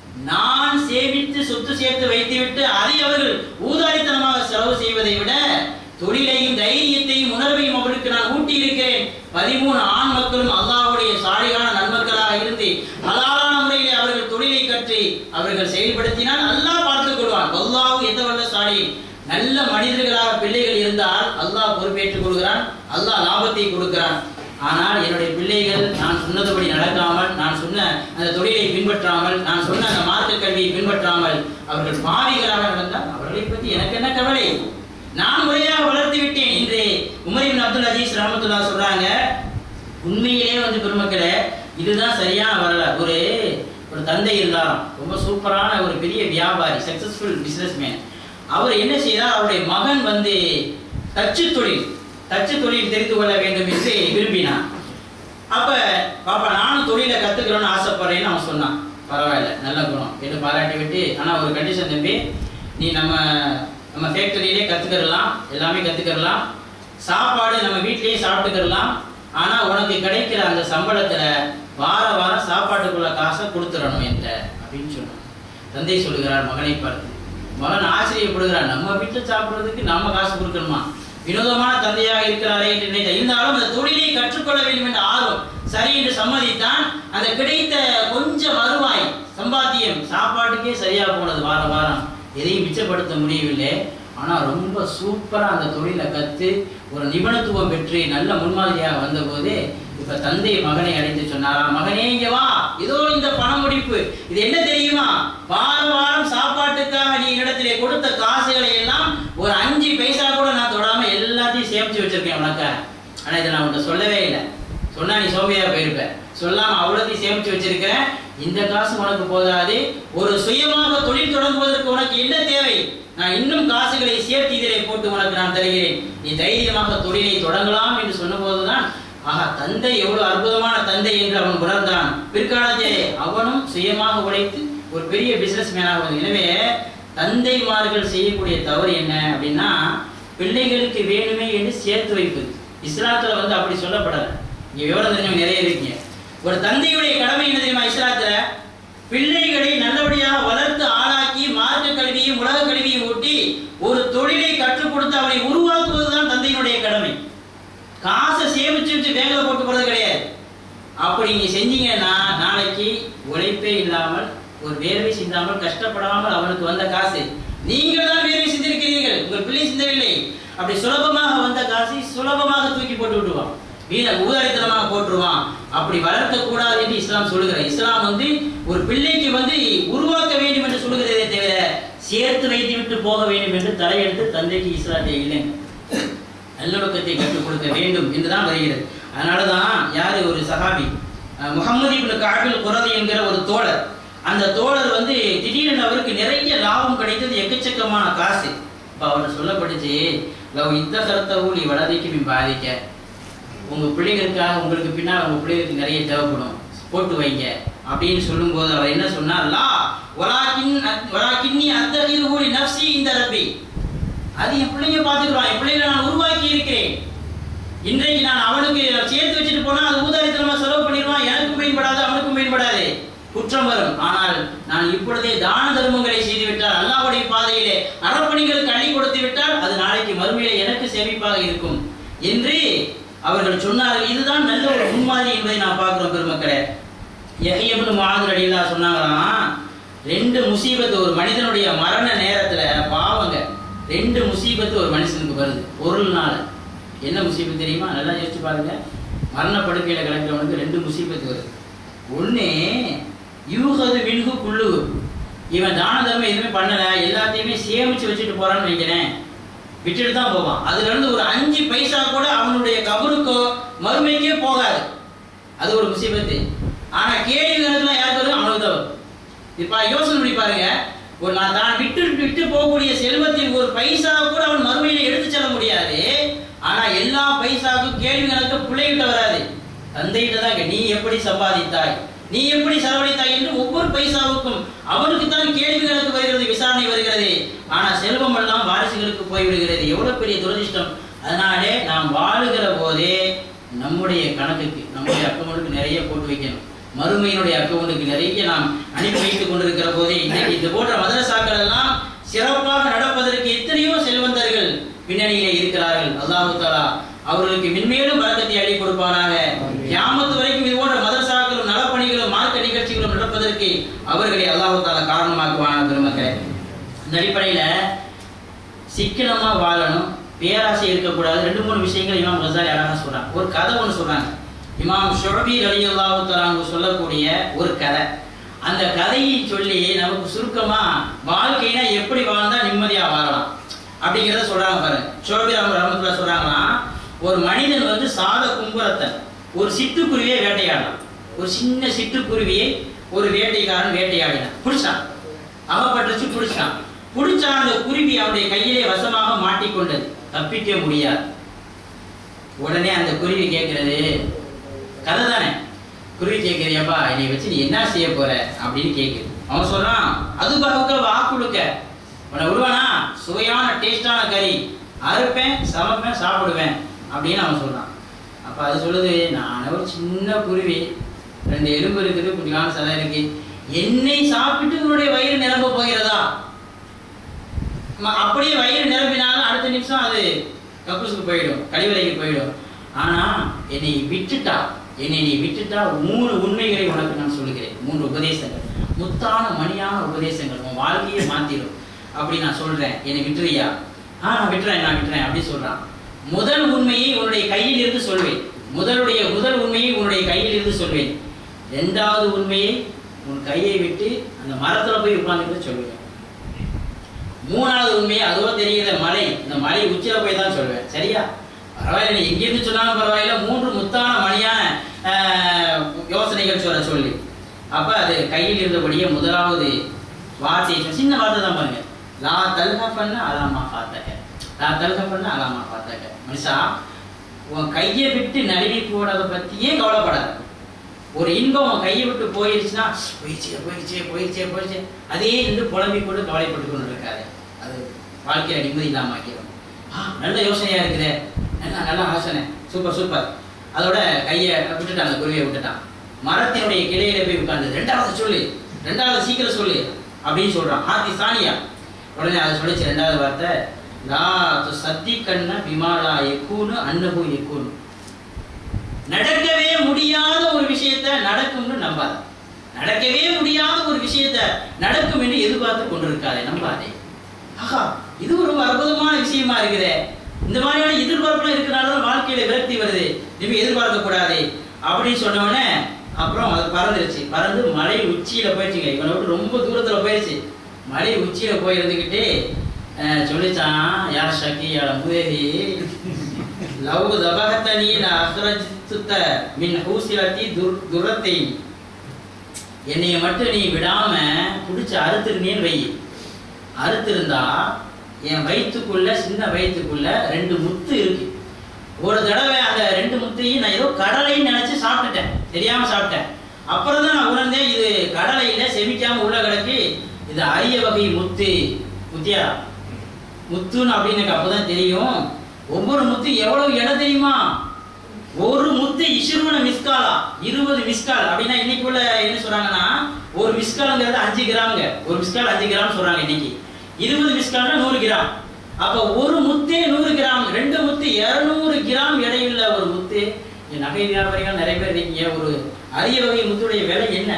நான் சேமித்து சொத்து சேர்த்து வைத்துவிட்டு அதை அவர்கள் ஊதாரித்தனமாக செலவு செய்வதை விட தொழிலையும் தைரியத்தையும் உணர்வையும் அவருக்கு நான் ஊட்டி இருக்கிறேன் பதிமூணு ஆண் மக்களும் அல்லாஹ்வுடைய சாலிகான நன்மக்களாக இருந்து ஹலாலான முறையிலே அவர்கள் தொழிலை கற்றி அவர்கள் செயல்படுத்தினால் அல்லாஹ் பார்த்துக் கொள்வான் அல்லாஹ் எந்த வல்ல சாலி நல்ல மனிதர்களாக பிள்ளைகள் இருந்தால் அல்லாஹ் பொறுப்பேற்றுக் கொள்கிறான் அல்லாஹ் லாபத்தை கொடுக்கிறான் ஆனால் என்னுடைய பிள்ளைகள் நான் சொன்னதுபடி நடக்காமல் நான் சொன்ன அந்த தொழிலை பின்பற்றாமல் நான் சொன்ன அந்த மார்க்க கல்வியை பின்பற்றாமல் அவர்கள் பாவிகளாக நடந்தால் அவர்களை பற்றி எனக்கு என்ன கவலை நான் முறையாக வளர்த்து விட்டேன் என்று உமரின் அப்துல் அஜீஸ் ரஹமத்துல்லா சொல்றாங்க உண்மையிலே வந்து பெருமக்களே இதுதான் சரியான வரலாறு ஒரு ஒரு தந்தை இருந்தாராம் ரொம்ப சூப்பரான ஒரு பெரிய வியாபாரி சக்சஸ்ஃபுல் பிசினஸ்மேன் அவர் என்ன செய்தார் அவருடைய மகன் வந்து தச்சு தொழில் தச்சு தொழில் தெரிந்து கொள்ள வேண்டும் என்று விரும்பினான் அப்ப பாப்பா நானும் தொழிலை கத்துக்கிறோன்னு ஆசைப்படுறேன்னு அவன் சொன்னான் பரவாயில்ல நல்ல குணம் என்று பாராட்டி விட்டு ஆனா ஒரு கண்டிஷன் தம்பி நீ நம்ம நம்ம ஃபேக்டரியிலே கத்துக்கிறலாம் எல்லாமே கத்துக்கிறலாம் சாப்பாடு நம்ம வீட்லயே சாப்பிட்டுக்கிறலாம் ஆனா உனக்கு கிடைக்கிற அந்த சம்பளத்துல வார வாரம் சாப்பாட்டுக்குள்ள காசை கொடுத்துடணும் என்கிட்ட அப்படின்னு சொன்னான் தந்தை சொல்லுகிறார் மகனை பார்த்து மகன் ஆச்சரியப்படுகிறார் நம்ம வீட்டில் சாப்பிடுறதுக்கு நம்ம காசு கொடுக்கணுமா வினோதமான தந்தையாக இருக்கிறாரே என்று நினைத்த இருந்தாலும் அந்த தொழிலை கற்றுக்கொள்ள வேண்டும் என்ற ஆர்வம் சரி என்று சம்மதித்தான் அந்த கிடைத்த கொஞ்சம் வருவாய் சம்பாத்தியம் சாப்பாட்டுக்கே சரியா போனது வார வாரம் எதையும் மிச்சப்படுத்த முடியவில்லை ஆனா ரொம்ப சூப்பரா அந்த தொழிலை கத்து ஒரு நிபுணத்துவம் பெற்று நல்ல முன்மாதிரியாக வந்தபோது இப்ப தந்தை மகனை அழைத்து சொன்னாரா மகனே இங்க வா இதோ இந்த பண முடிப்பு இது என்ன தெரியுமா வாரம் வாரம் சாப்பாட்டுக்காக நீ இடத்திலே கொடுத்த காசுகளை எல்லாம் ஒரு அஞ்சு பைசா கூட நான் தொடாம எல்லாத்தையும் சேமிச்சு வச்சிருக்கேன் உனக்கு ஆனா இதை நான் உன்கிட்ட சொல்லவே இல்லை சொன்னா நீ சோம்பேறியா போயிருப்ப சொல்லாம அவ்வளோத்தையும் சேமிச்சு வச்சிருக்கிறேன் இந்த காசு உனக்கு போதாது ஒரு சுயமாக தொழில் தொடங்குவதற்கு உனக்கு என்ன தேவை நான் இன்னும் காசுகளை சேர்த்து இதிலே போட்டு உனக்கு நான் தருகிறேன் நீ தைரியமாக தொழிலை தொடங்கலாம் என்று சொன்னபோதுதான் ஆஹா தந்தை எவ்வளவு அற்புதமான தந்தை என்று அவன் உணர்ந்தான் பிற்காலத்திலே அவனும் சுயமாக உழைத்து ஒரு பெரிய பிசினஸ் மேனாக எனவே தந்தைமார்கள் செய்யக்கூடிய தவறு என்ன அப்படின்னா பிள்ளைகளுக்கு வேணுமே என்று சேர்த்து வைப்பது இஸ்லாத்துல வந்து அப்படி சொல்லப்படல இங்க விவரம் தெரிஞ்சவங்க நிறைய இருக்கீங்க ஒரு தந்தையுடைய கடமை என்ன தெரியுமா இஸ்லாத்துல பிள்ளைகளை நல்லபடியாக வளர்த்து ஆளாக்கி மார்க்க கல்வியும் உலக கல்வியும் ஊட்டி ஒரு தொழிலை கற்றுக் கொடுத்து அவனை உருவாக்குவதுதான் தந்தையினுடைய கடமை காசை சேமிச்சு வச்சு பேங்க்ல போட்டு போறது கிடையாது அப்படி நீங்க செஞ்சீங்கன்னா நாளைக்கு உழைப்பே இல்லாமல் ஒரு வேர்வை சிந்தாமல் கஷ்டப்படாமல் அவனுக்கு வந்த காசு நீங்கள் தான் வேர்வை சிந்திருக்கிறீர்கள் உங்கள் பிள்ளை சிந்தவில்லை அப்படி சுலபமாக வந்த காசை சுலபமாக தூக்கி போட்டு விட்டுவான் வீண ஊதாரித்தனமாக போட்டுருவான் அப்படி வளர்க்க கூடாது என்று இஸ்லாம் சொல்லுகிற இஸ்லாம் வந்து ஒரு பிள்ளைக்கு வந்து உருவாக்க வேண்டும் என்று சொல்லுகிறதே தவிர சேர்த்து வைத்து விட்டு போக வேண்டும் என்று தலையெடுத்து தந்தைக்கு இஸ்லாத்தை இல்லைங்க நல்லொழுக்கத்தை கற்றுக் கொடுக்க வேண்டும் என்றுதான் வருகிறது அதனாலதான் யாரு ஒரு சஹாபி அஹ் முகமது இப்னு காபில் குரதி என்கிற ஒரு தோழர் அந்த தோழர் வந்து திடீரென அவருக்கு நிறைய லாபம் கிடைத்தது எக்கச்சக்கமான காசு இப்ப அவர் சொல்லப்பட்டுச்சு லவ் இந்த கருத்தவும் நீ வளர்த்திக்கு நீ பாதிக்க உங்க பிள்ளைகளுக்காக உங்களுக்கு பின்னால் உங்க பிள்ளைகளுக்கு நிறைய தேவைப்படும் போட்டு வைங்க அப்படின்னு சொல்லும்போது அவர் என்ன சொன்னார் லா வலாக்கின் வலாக்கின்னி அத்தகிர் ஊழி நப்சி இந்த ரப்பி அது என் பிள்ளைங்க பார்த்துக்கிறான் என் பிள்ளைகளை நான் உருவாக்கி இருக்கிறேன் இன்றைக்கு நான் அவனுக்கு சேர்த்து வச்சுட்டு போனா அது ஊதாரித்தனமா செலவு பண்ணிடுவான் எனக்கும் பயன்படாது அவனுக்கும் பயன்படாது குற்றம் வரும் ஆனால் நான் இப்பொழுதே தான தர்மங்களை செய்து விட்டால் அல்லாஹ்வுடைய பாதையிலே அறப்பணிகளுக்கு அள்ளி கொடுத்து விட்டால் அது நாளைக்கு மறுமையிலே எனக்கு சேமிப்பாக இருக்கும் என்று அவர்கள் சொன்னார்கள் இதுதான் நல்ல ஒரு முன்மாதிரி என்பதை நான் பார்க்கிறோம் பெருமக்களே யஹ்யப்னு முஆத் ரலியல்லாஹு சொன்னாங்களாம் ரெண்டு முசீபத்து ஒரு மனிதனுடைய மரண நேரத்துல பாவங்க ரெண்டு முசீபத்து ஒரு மனுஷனுக்கு வருது பொருள்னால என்ன முசீபத்து தெரியுமா நல்லா யோசிச்சு பாருங்க மரண படுக்கையில கிடக்கிறவனுக்கு ரெண்டு முசீபத்து வருது ஒண்ணு யூகது மின்கு குள்ளு இவன் தான தர்மம் எதுவுமே பண்ணல எல்லாத்தையுமே சேமிச்சு வச்சுட்டு போறான்னு வைக்கிறேன் விட்டுட்டு தான் போவான் அதுல இருந்து ஒரு அஞ்சு பைசா கூட அவனுடைய கபருக்கோ மறுமைக்கே போகாது அது ஒரு முசீபத்து ஆனா கேள்வி கணக்குலாம் யாருக்கு வரும் அவனுக்கு தான் வரும் இப்ப யோசனை பண்ணி பாருங்க ஒரு நான் தான் விட்டு விட்டு போகக்கூடிய செல்வத்தின் ஒரு பைசா கூட அவன் மறுமையில எடுத்து செல்ல முடியாது ஆனா எல்லா பைசாவுக்கும் கேள்வி கணக்கு பிள்ளைகிட்ட வராது தந்தைகிட்ட தான் இருக்கு. நீ எப்படி சம்பாதித்தாய் நீ எப்படி செலவழித்தாய் என்று ஒவ்வொரு பைசாவுக்கும் அவனுக்கு தான் கேள்வி கணக்கு வருகிறது விசாரணை வருகிறது ஆனா செல்வம் எல்லாம் வாரிசுகளுக்கு போய்விடுகிறது எவ்வளவு பெரிய துரதிர்ஷ்டம் அதனாலே நாம் வாழுகிற போதே நம்முடைய கணக்குக்கு நம்முடைய அக்கௌண்ட்டுக்கு நிறைய போட்டு வைக்கணும் மறுமையினுடைய அக்கௌண்ட்டுக்கு நிறைய நாம் அனுப்பி வைத்துக் கொண்டிருக்கிற போதே இன்னைக்கு இது போன்ற மதரசாக்கள் எல்லாம் சிறப்பாக நடப்பதற்கு எத்தனையோ செல்வந்தர்கள் பின்னணியிலே இருக்கிறார்கள் அல்லாஹு தாலா அவர்களுக்கு மென்மேலும் பறக்கத்தை அள்ளி கொடுப்பானாக கியாமத்து வரைக்கும் இது போன்ற மதரசாக்களும் நலப்பணிகளும் மார்க்க நிகழ்ச்சிகளும் நடப்பதற்கு அவர்களை அல்லாஹு தாலா காரணமாக்குவான பெருமக்களே இந்த அடிப்படையில சிக்கனமா வாழணும் பேராசை இருக்கக்கூடாது ரெண்டு மூணு விஷயங்கள் இமாம் கசாலி அழகா சொல்றாங்க ஒரு கதை ஒன்று சொல்றாங்க இமாம் ஷுபி ரலியல்லாஹு தஆலா சொல்லக்கூடிய ஒரு கதை அந்த கதையை சொல்லி நமக்கு சுருக்கமா வாழ்க்கைனா எப்படி வாழ்ந்தா நிம்மதியா வாழலாம் அப்படிங்கிறத சொல்றாங்க பாருங்க ஷுபி ரஹமத்துல்லாஹி சொல்றாங்களாம் ஒரு மனிதன் வந்து சாத கும்புறத்தன் ஒரு சிட்டுக்குருவியை வேட்டையாடலாம் ஒரு சின்ன சிட்டுக்குருவியை ஒரு வேட்டைக்காரன் வேட்டையாடினான் பிடிச்சான் அகப்பட்டுச்சு பிடிச்சான் பிடிச்சா அந்த குருவி அவனுடைய கையிலே வசமாக மாட்டிக்கொண்டது தப்பிக்க முடியாது உடனே அந்த குருவி கேட்கிறது கதை தானே குருவி கேட்குறியப்பா என்னை வச்சு நீ என்ன செய்ய போற அப்படின்னு கேட்குது அவன் சொல்றான் அது பகுக்க வாக்குடுக்க உன்னை விடுவானா சுவையான டேஸ்டான கறி அறுப்பேன் சமைப்பேன் சாப்பிடுவேன் அப்படின்னு அவன் சொல்றான் அப்ப அது சொல்லுது நான் ஒரு சின்ன குருவி ரெண்டு எலும்பு இருக்குது குட்டியான சதை இருக்கு என்னை சாப்பிட்டு உன்னுடைய வயிறு நிரம்ப போகிறதா ம- அப்படியே வயிறு நிரம்பினாலும் அடுத்த நிமிஷம் அது கக்கூசுக்கு போயிடும் கழிவறைக்கு போயிடும் ஆனா என்னை விட்டுட்டா என்னை நீ விட்டுட்டா மூணு உண்மைகளை உனக்கு நான் சொல்லுகிறேன் மூன்று உபதேசங்கள் முத்தான மணியான உபதேசங்கள் உன் வாழ்க்கையை மாத்திடும் அப்படி நான் சொல்றேன் என்னை விட்டுறியா ஆ நான் விட்டுறேன் நான் விட்டுறேன் அப்படி சொல்றான் முதல் உண்மையை உன்னுடைய கையில் இருந்து சொல்வேன் முதலுடைய முதல் உண்மையை உன்னுடைய கையில் இருந்து சொல்வேன் இரண்டாவது உண்மையை உன் கையை விட்டு அந்த மரத்துல போய் உட்கார்ந்துட்டு சொல்லுவேன் மூணாவது உண்மையை அதுவோ தெரிகிற மலை இந்த மலை உச்சியில போய் தான் சொல்லுவேன் சரியா பரவாயில்ல நீ எங்கிருந்து சொன்னாலும் பரவாயில்ல மூன்று முத்தான மணியான ஆஹ், யோசனைகள் சொல்ல சொல்லி அப்ப அது கையில் இருந்தபடியே முதலாவது வார்த்தையை சொல்~ சின்ன வார்த்தை தான் பாருங்க லா தல்கா பண்ண அலாமா பார்த்தக லா தல்கா பண்ண அலாமா பார்த்தக மனுஷா உன் கையை விட்டு நழுவி போனதை பத்தியே கவலைப்படாத ஒரு இன்பம் உன் கையை விட்டு போயிடுச்சுன்னா போயிடுச்சே போயிடுச்சே போயிடுச்சே போயிடுச்சே அதே இருந்து புலம்பிக் கொண்டு கவலைப்பட்டு கொண்டு இருக்காது அது வாழ்க்கையில நிம்மதி இல்லாம ஆக்கிடும் ஆ நல்ல யோசனையா இருக்குதே நல்ல நல்ல ஆலோசனை சூப்பர் சூப்பர் அதோட கையை விட்டுட்டான் அந்த குருவியை விட்டுட்டான் மரத்தினுடைய கிளையில போய் உட்கார்ந்து ரெண்டாவது சொல்லு ரெண்டாவது சீக்கிரம் சொல்லு அப்படின்னு சொல்றான் ஆத்தி சானியா உடனே அதை சொல்லிச்சு ரெண்டாவது வார்த்தை லா து சத்தி கண்ண விமாலா எக்கூனு அன்னகு எக்கூனு நடக்கவே முடியாத ஒரு விஷயத்தை நடக்கும்னு நம்பாத நடக்கவே முடியாத ஒரு விஷயத்தை நடக்கும் என்று எதிர்பார்த்து கொண்டிருக்காதே நம்பாதே ஆஹா இது ஒரு அற்புதமான விஷயமா இருக்குதே இந்த மாதிரியான எதிர்பார்ப்புலாம் இருக்கிறனால தான் வாழ்க்கையில விரக்தி வருது இனிமே எதிர்பார்க்க கூடாது அப்படின்னு சொன்ன உடனே அப்புறம் அது பறந்துருச்சு பறந்து மலை உச்சியில போயிடுச்சுங்க இவனை விட்டு ரொம்ப தூரத்துல போயிடுச்சு மலை உச்சியில போய் இருந்துக்கிட்டு அஹ், சொல்லிச்சான் யார் சக்கி யார முதேவி லவ் தபகத்தனி அஹ்ரஜ்துத்த மின் ஹூசிலத்தி துர் துரத்தை என்னைய மட்டும் நீ விடாம பிடிச்சி அறுத்துருந்தேன்னு வை அறுத்திருந்தா என் வயிற்றுக்குள்ள சின்ன வயிற்றுக்குள்ள ரெண்டு முத்து இருக்கு ஒரு தடவை அந்த ரெண்டு முத்தையும் நான் ஏதோ கடலைன்னு நினைச்சு சாப்பிட்டுட்டேன் தெரியாம சாப்பிட்டேன் அப்புறம் தான் நான் உணர்ந்தேன் இது கடலையில செமிக்காம உள்ள கிடக்கு இது அரிய வகை முத்து முத்தியா முத்துன்னு அப்படின்னு எனக்கு அப்பதான் தெரியும் ஒவ்வொரு முத்து எவ்வளவு இடம் தெரியுமா ஒரு முத்து இசுருவன மிஸ்காலா இருபது மிஸ்கால் அப்படின்னா இன்னைக்குள்ள என்ன சொல்றாங்கன்னா மிஸ்கால்ங்கிறது அஞ்சு கிராம்ங்க ஒரு மிஸ்கால் அஞ்சு கிராம் சொல்றாங்க இன்னைக்கு இருபது மிஸ்கால்னா நூறு கிராம் அப்ப ஒரு முத்தே நூறு கிராம் ரெண்டு முத்து இருநூறு கிராம் எடையுள்ள ஒரு முத்து இங்க நகை வியாபாரிகள் நிறைய பேர் இருக்கீங்க ஒரு அரிய வகை முத்துடைய விலை என்ன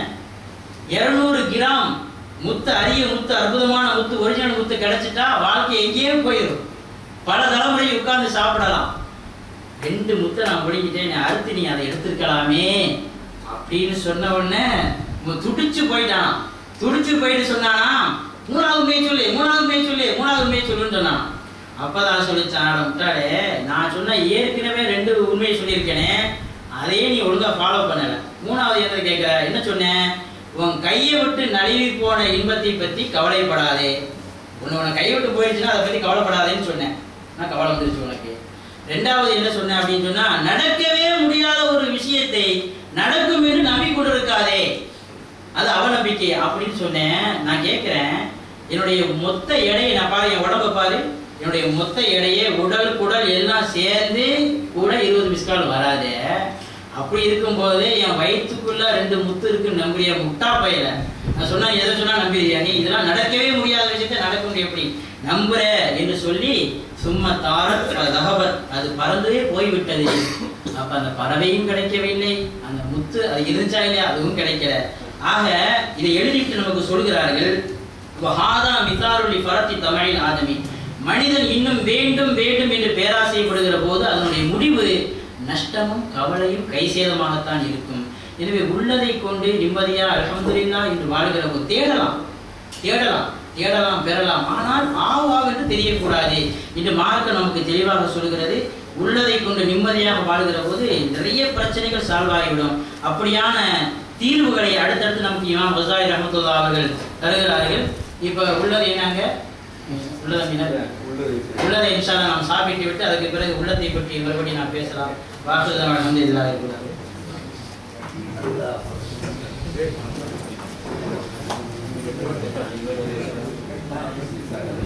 இருநூறு கிராம் முத்து அரிய முத்து அற்புதமான முத்து ஒரிஜினல் முத்து கிடைச்சிட்டா வாழ்க்கை எங்கேயோ போயிடும் பல தலைமுறை உட்கார்ந்து சாப்பிடலாம் ரெண்டு முத்தை நான் பிடிக்கிட்டேன் நீ அறுத்து நீ அதை எடுத்துருக்கலாமே அப்படின்னு சொன்ன உடனே இவன் துடிச்சு போயிட்டான் துடிச்சு போயிட்டு சொன்னானா மூணாவது மே சொல்லு மூணாவது மே சொல்லு மூணாவது மே சொல்லுன்னு சொன்னான் அப்பதான் சொல்லிச்சான் "அட முட்டாளே நான் சொன்ன ஏற்கனவே ரெண்டு உண்மையை சொல்லியிருக்கேனே அதையே நீ ஒழுங்கா ஃபாலோ பண்ணல மூணாவது என்ன கேட்கிற என்ன சொன்னேன் உன் கையை விட்டு நழுவி போன இன்பத்தை பத்தி கவலைப்படாதே உன்னை உன கையை விட்டு போயிடுச்சுன்னா அதை பத்தி கவலைப்படாதேன்னு சொன்னேன் நான் கவலை வந்துருச்சு உனக்கு ரெண்டாவது என்ன சொன்னேன் அப்படின்னு சொன்னா நடக்கவே முடியாத ஒரு விஷயத்தை நடக்கும் என்று நம்பிக்கொண்டு இருக்காதே அது அவநம்பிக்கை அப்படின்னு சொன்னேன் நான் கேட்கிறேன் என்னுடைய மொத்த எடையை நான் பாரு என் உடம்ப பாரு என்னுடைய மொத்த எடையே உடல் குடல் எல்லாம் சேர்ந்து கூட இருபது மிஸ்கால் வராதே அப்படி இருக்கும்போது என் வயிற்றுக்குள்ள ரெண்டு முத்து இருக்குன்னு நம்புறிய முட்டா பையல நான் சொன்னா எதை சொன்னா நம்பிடுறியா நீ இதெல்லாம் நடக்கவே முடியாத விஷயத்தை நடக்க முடியும் எப்படி நம்புற என்று சொல்லி சும்மா தாரத் தகவத் அது பறந்தே போய்விட்டது அப்ப அந்த பறவையும் கிடைக்கவில்லை அந்த முத்து அது இருந்துச்சா இல்லையா அதுவும் கிடைக்கல ஆக இதை எழுதிட்டு நமக்கு சொல்கிறார்கள் வஹாதா மிதாருளி பரத்தி தமிழில் ஆதமி மனிதன் இன்னும் வேண்டும் வேண்டும் என்று பேராசைப்படுகிற போது அதனுடைய முடிவு நஷ்டமும் கவலையும் கைசேதமாகத்தான் இருக்கும் எனவே உள்ளதை கொண்டு நிம்மதியா அல்ஹம்துலில்லா என்று வாழ்கிற போது தேடலாம் தேடலாம் தேடலாம் பெறலாம் ஆனால் ஆவாவென்று தெரியக்கூடாது என்று மார்க்க நமக்கு தெளிவாக சொல்கிறது உள்ளதை கொண்டு நிம்மதியாக வாழ்கிற போது நிறைய பிரச்சனைகள் சால்வ் ஆகிவிடும் அப்படியான தீர்வுகளை அடுத்தடுத்து நமக்கு இமாம் ஹசாய் ரஹமத்துல்லா அவர்கள் தருகிறார்கள் இப்ப உள்ளது என்னங்க உள்ளதை என்னது உள்ளதை இன்ஷால்லா நாம் சாப்பிட்டு விட்டு அதுக்கு பிறகு உள்ளத்தை பற்றி மறுபடியும் நான் பேசலாம் வாசுதான் வந்து இதில் இருக்கிறார்
Thank you.